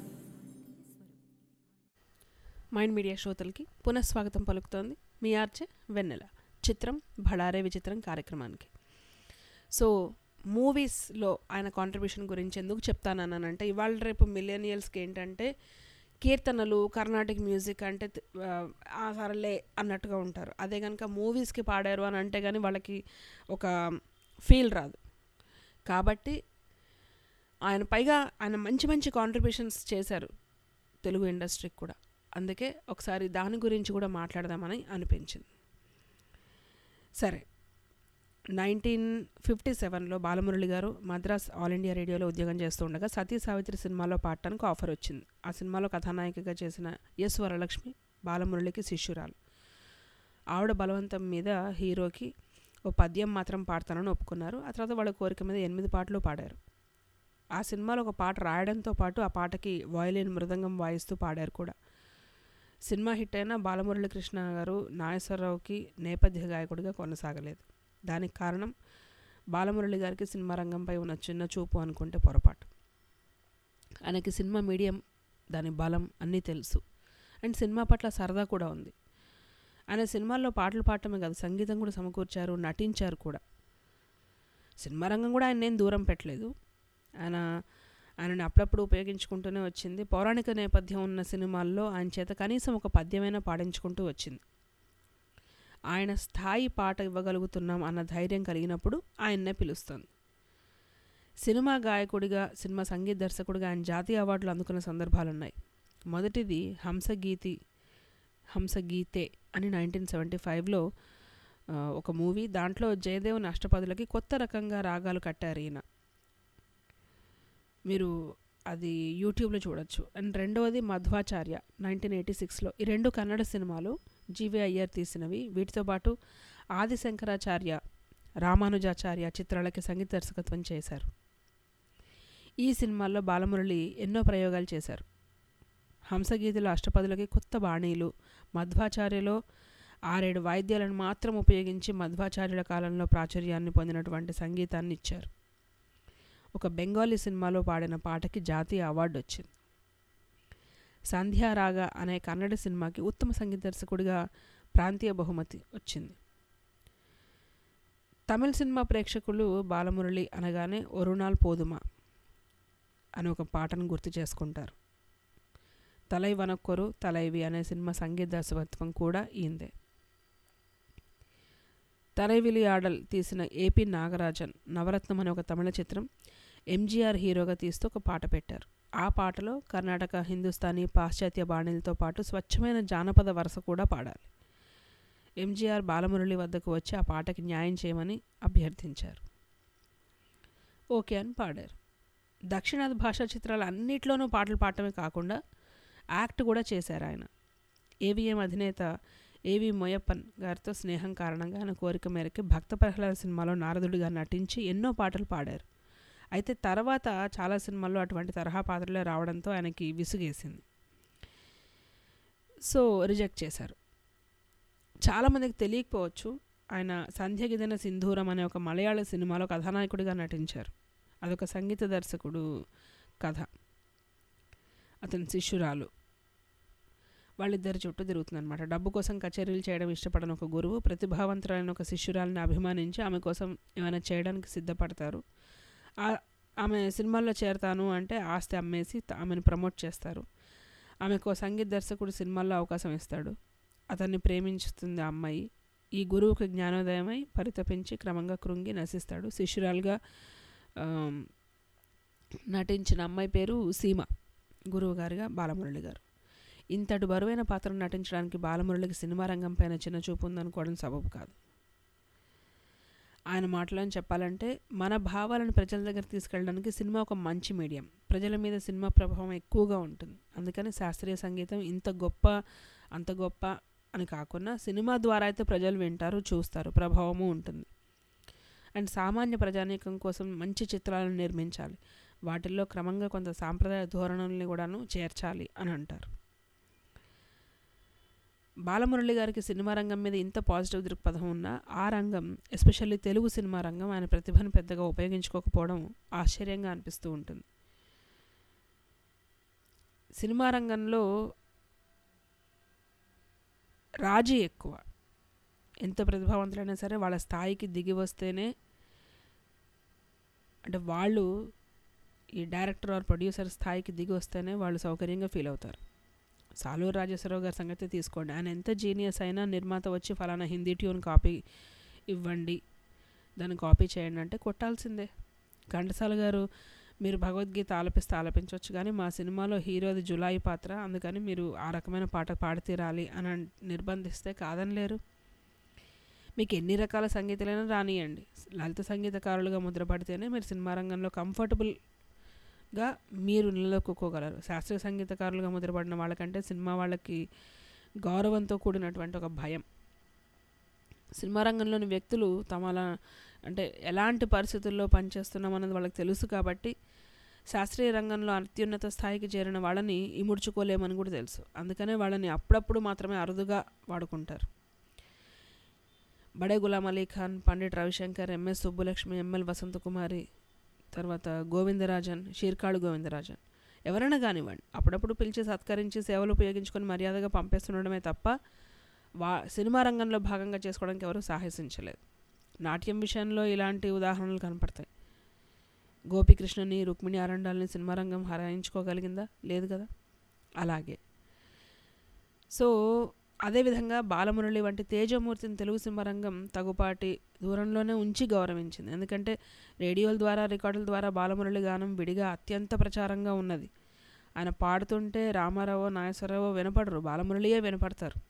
మైండ్ మీడియా శ్రోతలకి పునఃస్వాగతం పలుకుతోంది మీ ఆర్చే వెన్నెల చిత్రం భడారే విచిత్రం కార్యక్రమానికి సో మూవీస్లో ఆయన కాంట్రిబ్యూషన్ గురించి ఎందుకు చెప్తానన్నానంటే ఇవాళ రేపు మిలేనియల్స్కి ఏంటంటే కీర్తనలు కర్ణాటిక్ మ్యూజిక్ అంటే త- ఆ, ఆ సరలే అన్నట్టుగా ఉంటారు అదే కనుక మూవీస్కి పాడారు అని అంటే కానీ వాళ్ళకి ఒక ఫీల్ రాదు కాబట్టి ఆయన పైగా ఆయన మంచి మంచి కాంట్రిబ్యూషన్స్ చేశారు తెలుగు ఇండస్ట్రీకి కూడా అందుకే ఒకసారి దాని గురించి కూడా మాట్లాడదామని అనిపించింది సరే నైన్టీన్ ఫిఫ్టీ సెవెన్లో బాలమురళి గారు మద్రాస్ ఆల్ ఇండియా రేడియోలో ఉద్యోగం చేస్తూ ఉండగా సతీ సావిత్రి సినిమాలో పాడటానికి ఆఫర్ వచ్చింది ఆ సినిమాలో కథానాయికగా చేసిన ఎస్ వరలక్ష్మి బాలమురళికి శిష్యురాలు ఆవిడ బలవంతం మీద హీరోకి ఓ పద్యం మాత్రం పాడతానని ఒప్పుకున్నారు ఆ తర్వాత వాళ్ళ కోరిక మీద ఎనిమిది పాటలు పాడారు ఆ సినిమాలో ఒక పాట రాయడంతో పాటు ఆ పాటకి వయలిన్ మృదంగం వాయిస్తూ పాడారు కూడా సినిమా హిట్ అయిన బాలమురళి కృష్ణ గారు నాగేశ్వరరావుకి నేపథ్య గాయకుడిగా కొనసాగలేదు దానికి కారణం బాలమురళి గారికి సినిమా రంగంపై ఉన్న చిన్న చూపు అనుకుంటే పొరపాటు ఆయనకి సినిమా మీడియం దాని బలం అన్నీ తెలుసు అండ్ సినిమా పట్ల సరదా కూడా ఉంది ఆయన సినిమాల్లో పాటలు పాడటమే కాదు సంగీతం కూడా సమకూర్చారు నటించారు కూడా సినిమా రంగం కూడా ఆయన నేను దూరం పెట్టలేదు ఆయన ఆయనని అప్పుడప్పుడు ఉపయోగించుకుంటూనే వచ్చింది పౌరాణిక నేపథ్యం ఉన్న సినిమాల్లో ఆయన చేత కనీసం ఒక పద్యమైనా పాడించుకుంటూ వచ్చింది ఆయన స్థాయి పాట ఇవ్వగలుగుతున్నాం అన్న ధైర్యం కలిగినప్పుడు ఆయన్నే పిలుస్తుంది సినిమా గాయకుడిగా సినిమా సంగీత దర్శకుడిగా ఆయన జాతీయ అవార్డులు అందుకున్న సందర్భాలు ఉన్నాయి మొదటిది హంసగీతి హంసగీతే అని నైన్టీన్ సెవెంటీ ఫైవ్లో ఒక మూవీ దాంట్లో జయదేవుని అష్టపదులకి కొత్త రకంగా రాగాలు కట్టారు ఈయన మీరు అది యూట్యూబ్లో చూడొచ్చు అండ్ రెండవది మధ్వాచార్య నైన్టీన్ ఎయిటీ సిక్స్లో ఈ రెండు కన్నడ సినిమాలు జీవి అయ్యర్ తీసినవి వీటితో పాటు ఆది శంకరాచార్య రామానుజాచార్య చిత్రాలకి సంగీత దర్శకత్వం చేశారు ఈ సినిమాల్లో బాలమురళి ఎన్నో ప్రయోగాలు చేశారు హంసగీతిలో అష్టపదులకి కొత్త బాణీలు మధ్వాచార్యలో ఆరేడు వాయిద్యాలను మాత్రం ఉపయోగించి మధ్వాచార్యుల కాలంలో ప్రాచుర్యాన్ని పొందినటువంటి సంగీతాన్ని ఇచ్చారు ఒక బెంగాలీ సినిమాలో పాడిన పాటకి జాతీయ అవార్డు వచ్చింది సంధ్యారాగ అనే కన్నడ సినిమాకి ఉత్తమ సంగీత దర్శకుడిగా ప్రాంతీయ బహుమతి వచ్చింది తమిళ సినిమా ప్రేక్షకులు బాలమురళి అనగానే ఒరునాల్ పోదుమా అని ఒక పాటను గుర్తు చేసుకుంటారు తలై వనక్కొరు తలైవి అనే సినిమా సంగీత దర్శకత్వం కూడా ఈందే తరైవిలి ఆడల్ తీసిన ఏపీ నాగరాజన్ నవరత్నం అనే ఒక తమిళ చిత్రం ఎంజీఆర్ హీరోగా తీస్తూ ఒక పాట పెట్టారు ఆ పాటలో కర్ణాటక హిందుస్థానీ పాశ్చాత్య బాణీలతో పాటు స్వచ్ఛమైన జానపద వరస కూడా పాడాలి ఎంజీఆర్ బాలమురళి వద్దకు వచ్చి ఆ పాటకి న్యాయం చేయమని అభ్యర్థించారు ఓకే అని పాడారు దక్షిణాది భాషా చిత్రాలు అన్నిట్లోనూ పాటలు పాడటమే కాకుండా యాక్ట్ కూడా చేశారు ఆయన ఏవిఎం అధినేత ఏవి మొయప్పన్ గారితో స్నేహం కారణంగా ఆయన కోరిక మేరకు భక్త ప్రహ్లాద సినిమాలో నారదుడిగా నటించి ఎన్నో పాటలు పాడారు అయితే తర్వాత చాలా సినిమాల్లో అటువంటి తరహా పాత్రలే రావడంతో ఆయనకి విసుగేసింది సో రిజెక్ట్ చేశారు చాలామందికి తెలియకపోవచ్చు ఆయన సంధ్యగిదిన సింధూరం అనే ఒక మలయాళ సినిమాలో కథానాయకుడిగా నటించారు అదొక సంగీత దర్శకుడు కథ అతని శిష్యురాలు వాళ్ళిద్దరి చుట్టూ తిరుగుతుందన్నమాట డబ్బు కోసం కచేరీలు చేయడం ఇష్టపడని ఒక గురువు ప్రతిభావంతులైన ఒక శిష్యురాలని అభిమానించి ఆమె కోసం ఏమైనా చేయడానికి సిద్ధపడతారు ఆమె సినిమాల్లో చేరతాను అంటే ఆస్తి అమ్మేసి ఆమెను ప్రమోట్ చేస్తారు ఆమెకు సంగీత దర్శకుడు సినిమాల్లో అవకాశం ఇస్తాడు అతన్ని ప్రేమించుతుంది ఆ అమ్మాయి ఈ గురువుకి జ్ఞానోదయమై పరితపించి క్రమంగా కృంగి నశిస్తాడు శిష్యురాలుగా నటించిన అమ్మాయి పేరు సీమ గురువు గారిగా బాలమురళి గారు ఇంతటి బరువైన పాత్రను నటించడానికి బాలమురళికి సినిమా రంగం పైన చిన్న చూపు ఉందనుకోవడం సబబు కాదు ఆయన మాటలను చెప్పాలంటే మన భావాలను ప్రజల దగ్గర తీసుకెళ్ళడానికి సినిమా ఒక మంచి మీడియం ప్రజల మీద సినిమా ప్రభావం ఎక్కువగా ఉంటుంది అందుకని శాస్త్రీయ సంగీతం ఇంత గొప్ప అంత గొప్ప అని కాకుండా సినిమా ద్వారా అయితే ప్రజలు వింటారు చూస్తారు ప్రభావము ఉంటుంది అండ్ సామాన్య ప్రజానీకం కోసం మంచి చిత్రాలను నిర్మించాలి వాటిల్లో క్రమంగా కొంత సాంప్రదాయ ధోరణుల్ని కూడాను చేర్చాలి అని అంటారు బాలమురళి గారికి సినిమా రంగం మీద ఇంత పాజిటివ్ దృక్పథం ఉన్నా ఆ రంగం ఎస్పెషల్లీ తెలుగు సినిమా రంగం ఆయన ప్రతిభను పెద్దగా ఉపయోగించుకోకపోవడం ఆశ్చర్యంగా అనిపిస్తూ ఉంటుంది సినిమా రంగంలో రాజీ ఎక్కువ ఎంత ప్రతిభావంతులైనా సరే వాళ్ళ స్థాయికి దిగి వస్తేనే అంటే వాళ్ళు ఈ డైరెక్టర్ ఆర్ ప్రొడ్యూసర్ స్థాయికి దిగి వస్తేనే వాళ్ళు సౌకర్యంగా ఫీల్ అవుతారు సాలూరు రాజేశ్వరరావు గారి సంగతి తీసుకోండి ఆయన ఎంత జీనియస్ అయినా నిర్మాత వచ్చి ఫలానా హిందీ ట్యూన్ కాపీ ఇవ్వండి దాన్ని కాపీ చేయండి అంటే కొట్టాల్సిందే ఘంటసాల గారు మీరు భగవద్గీత ఆలపిస్తే ఆలపించవచ్చు కానీ మా సినిమాలో హీరోది జులాయి పాత్ర అందుకని మీరు ఆ రకమైన పాట పాడి తీరాలి అని నిర్బంధిస్తే కాదనలేరు మీకు ఎన్ని రకాల సంగీతాలైనా రానియండి లలిత సంగీతకారులుగా ముద్రపడితేనే మీరు సినిమా రంగంలో కంఫర్టబుల్గా మీరు నిలదొక్కుకోగలరు శాస్త్రీయ సంగీతకారులుగా ముద్రపడిన వాళ్ళకంటే సినిమా వాళ్ళకి గౌరవంతో కూడినటువంటి ఒక భయం సినిమా రంగంలోని వ్యక్తులు తమ అంటే ఎలాంటి పరిస్థితుల్లో పనిచేస్తున్నాం అన్నది వాళ్ళకి తెలుసు కాబట్టి శాస్త్రీయ రంగంలో అత్యున్నత స్థాయికి చేరిన వాళ్ళని ఇముడ్చుకోలేమని కూడా తెలుసు అందుకనే వాళ్ళని అప్పుడప్పుడు మాత్రమే అరుదుగా వాడుకుంటారు బడే గులాం అలీ ఖాన్ పండిట్ రవిశంకర్ ఎంఎస్ సుబ్బులక్ష్మి ఎంఎల్ వసంతకుమారి తర్వాత గోవిందరాజన్ షీర్కాడు గోవిందరాజన్ ఎవరైనా కానివ్వండి అప్పుడప్పుడు పిలిచి సత్కరించి సేవలు ఉపయోగించుకొని మర్యాదగా పంపేస్తుండడమే తప్ప వా సినిమా రంగంలో భాగంగా చేసుకోవడానికి ఎవరూ సాహసించలేదు నాట్యం విషయంలో ఇలాంటి ఉదాహరణలు కనపడతాయి గోపికృష్ణని రుక్మిణి ఆరండాలని సినిమా రంగం హరాయించుకోగలిగిందా లేదు కదా అలాగే సో అదేవిధంగా బాలమురళి వంటి తేజమూర్తిని తెలుగు సింహరంగం తగుపాటి దూరంలోనే ఉంచి గౌరవించింది ఎందుకంటే రేడియోల ద్వారా రికార్డుల ద్వారా బాలమురళి గానం విడిగా అత్యంత ప్రచారంగా ఉన్నది ఆయన పాడుతుంటే రామారావు నాగేశ్వరరావు వినపడరు బాలమురళియే వినపడతారు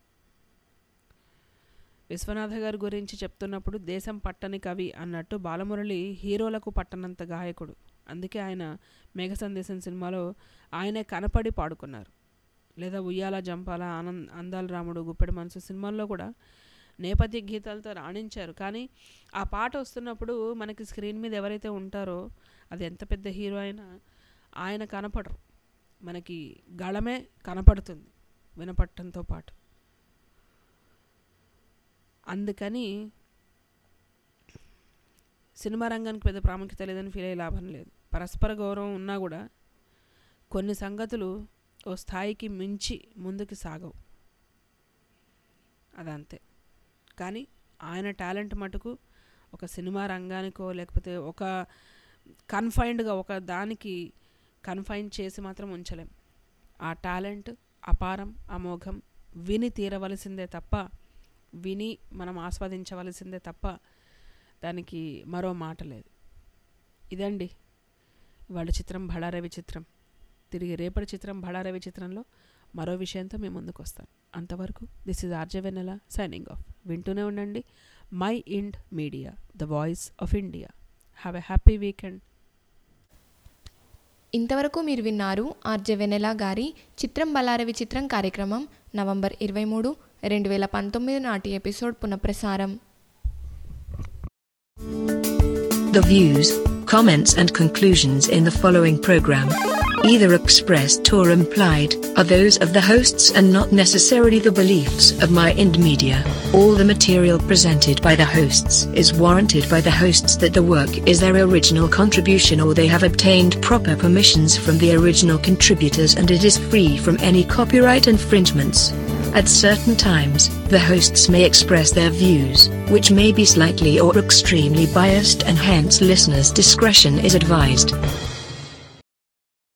విశ్వనాథ గారి గురించి చెప్తున్నప్పుడు దేశం పట్టని కవి అన్నట్టు బాలమురళి హీరోలకు పట్టనంత గాయకుడు అందుకే ఆయన మేఘ సందేశం సినిమాలో ఆయనే కనపడి పాడుకున్నారు లేదా ఉయ్యాల జంపాల ఆనంద్ అందాల రాముడు గుప్పెడి మనసు సినిమాల్లో కూడా నేపథ్య గీతాలతో రాణించారు కానీ ఆ పాట వస్తున్నప్పుడు మనకి స్క్రీన్ మీద ఎవరైతే ఉంటారో అది ఎంత పెద్ద హీరో అయినా ఆయన కనపడరు మనకి గళమే కనపడుతుంది వినపడటంతో పాటు అందుకని సినిమా రంగానికి పెద్ద ప్రాముఖ్యత లేదని ఫీల్ అయ్యే లాభం లేదు పరస్పర గౌరవం ఉన్నా కూడా కొన్ని సంగతులు ఓ స్థాయికి మించి ముందుకు సాగవు అదంతే కానీ ఆయన టాలెంట్ మటుకు ఒక సినిమా రంగానికో లేకపోతే ఒక కన్ఫైన్డ్గా ఒక దానికి కన్ఫైన్ చేసి మాత్రం ఉంచలేం ఆ టాలెంట్ అపారం అమోఘం విని తీరవలసిందే తప్ప విని మనం ఆస్వాదించవలసిందే తప్ప దానికి మరో మాట లేదు ఇదండి వాళ్ళ చిత్రం బళారవి చిత్రం తిరిగి రేపటి చిత్రం బళారవి చిత్రంలో మరో విషయంతో మేము ముందుకు వస్తాను అంతవరకు this is R J Vennela signing off వింటూనే ఉండండి mind media the voice of India have a happy weekend ఇంతవరకు మీరు విన్నారు ఆర్జే వెనెలా గారి చిత్రం బలారవి చిత్రం కార్యక్రమం నవంబర్ ఇరవై మూడు రెండు వేల పంతొమ్మిది నాటి ఎపిసోడ్ పునఃప్రసారం The views, comments, and conclusions in the following program, either expressed or implied, are those of the hosts and not necessarily the beliefs of My Ind Media. All the material presented by the hosts is warranted by the hosts that the work is their original contribution or they have obtained proper permissions from the original contributors and it is free from any copyright infringements. At certain times, the hosts may express their views, which may be slightly or extremely biased, and hence listeners' discretion is advised.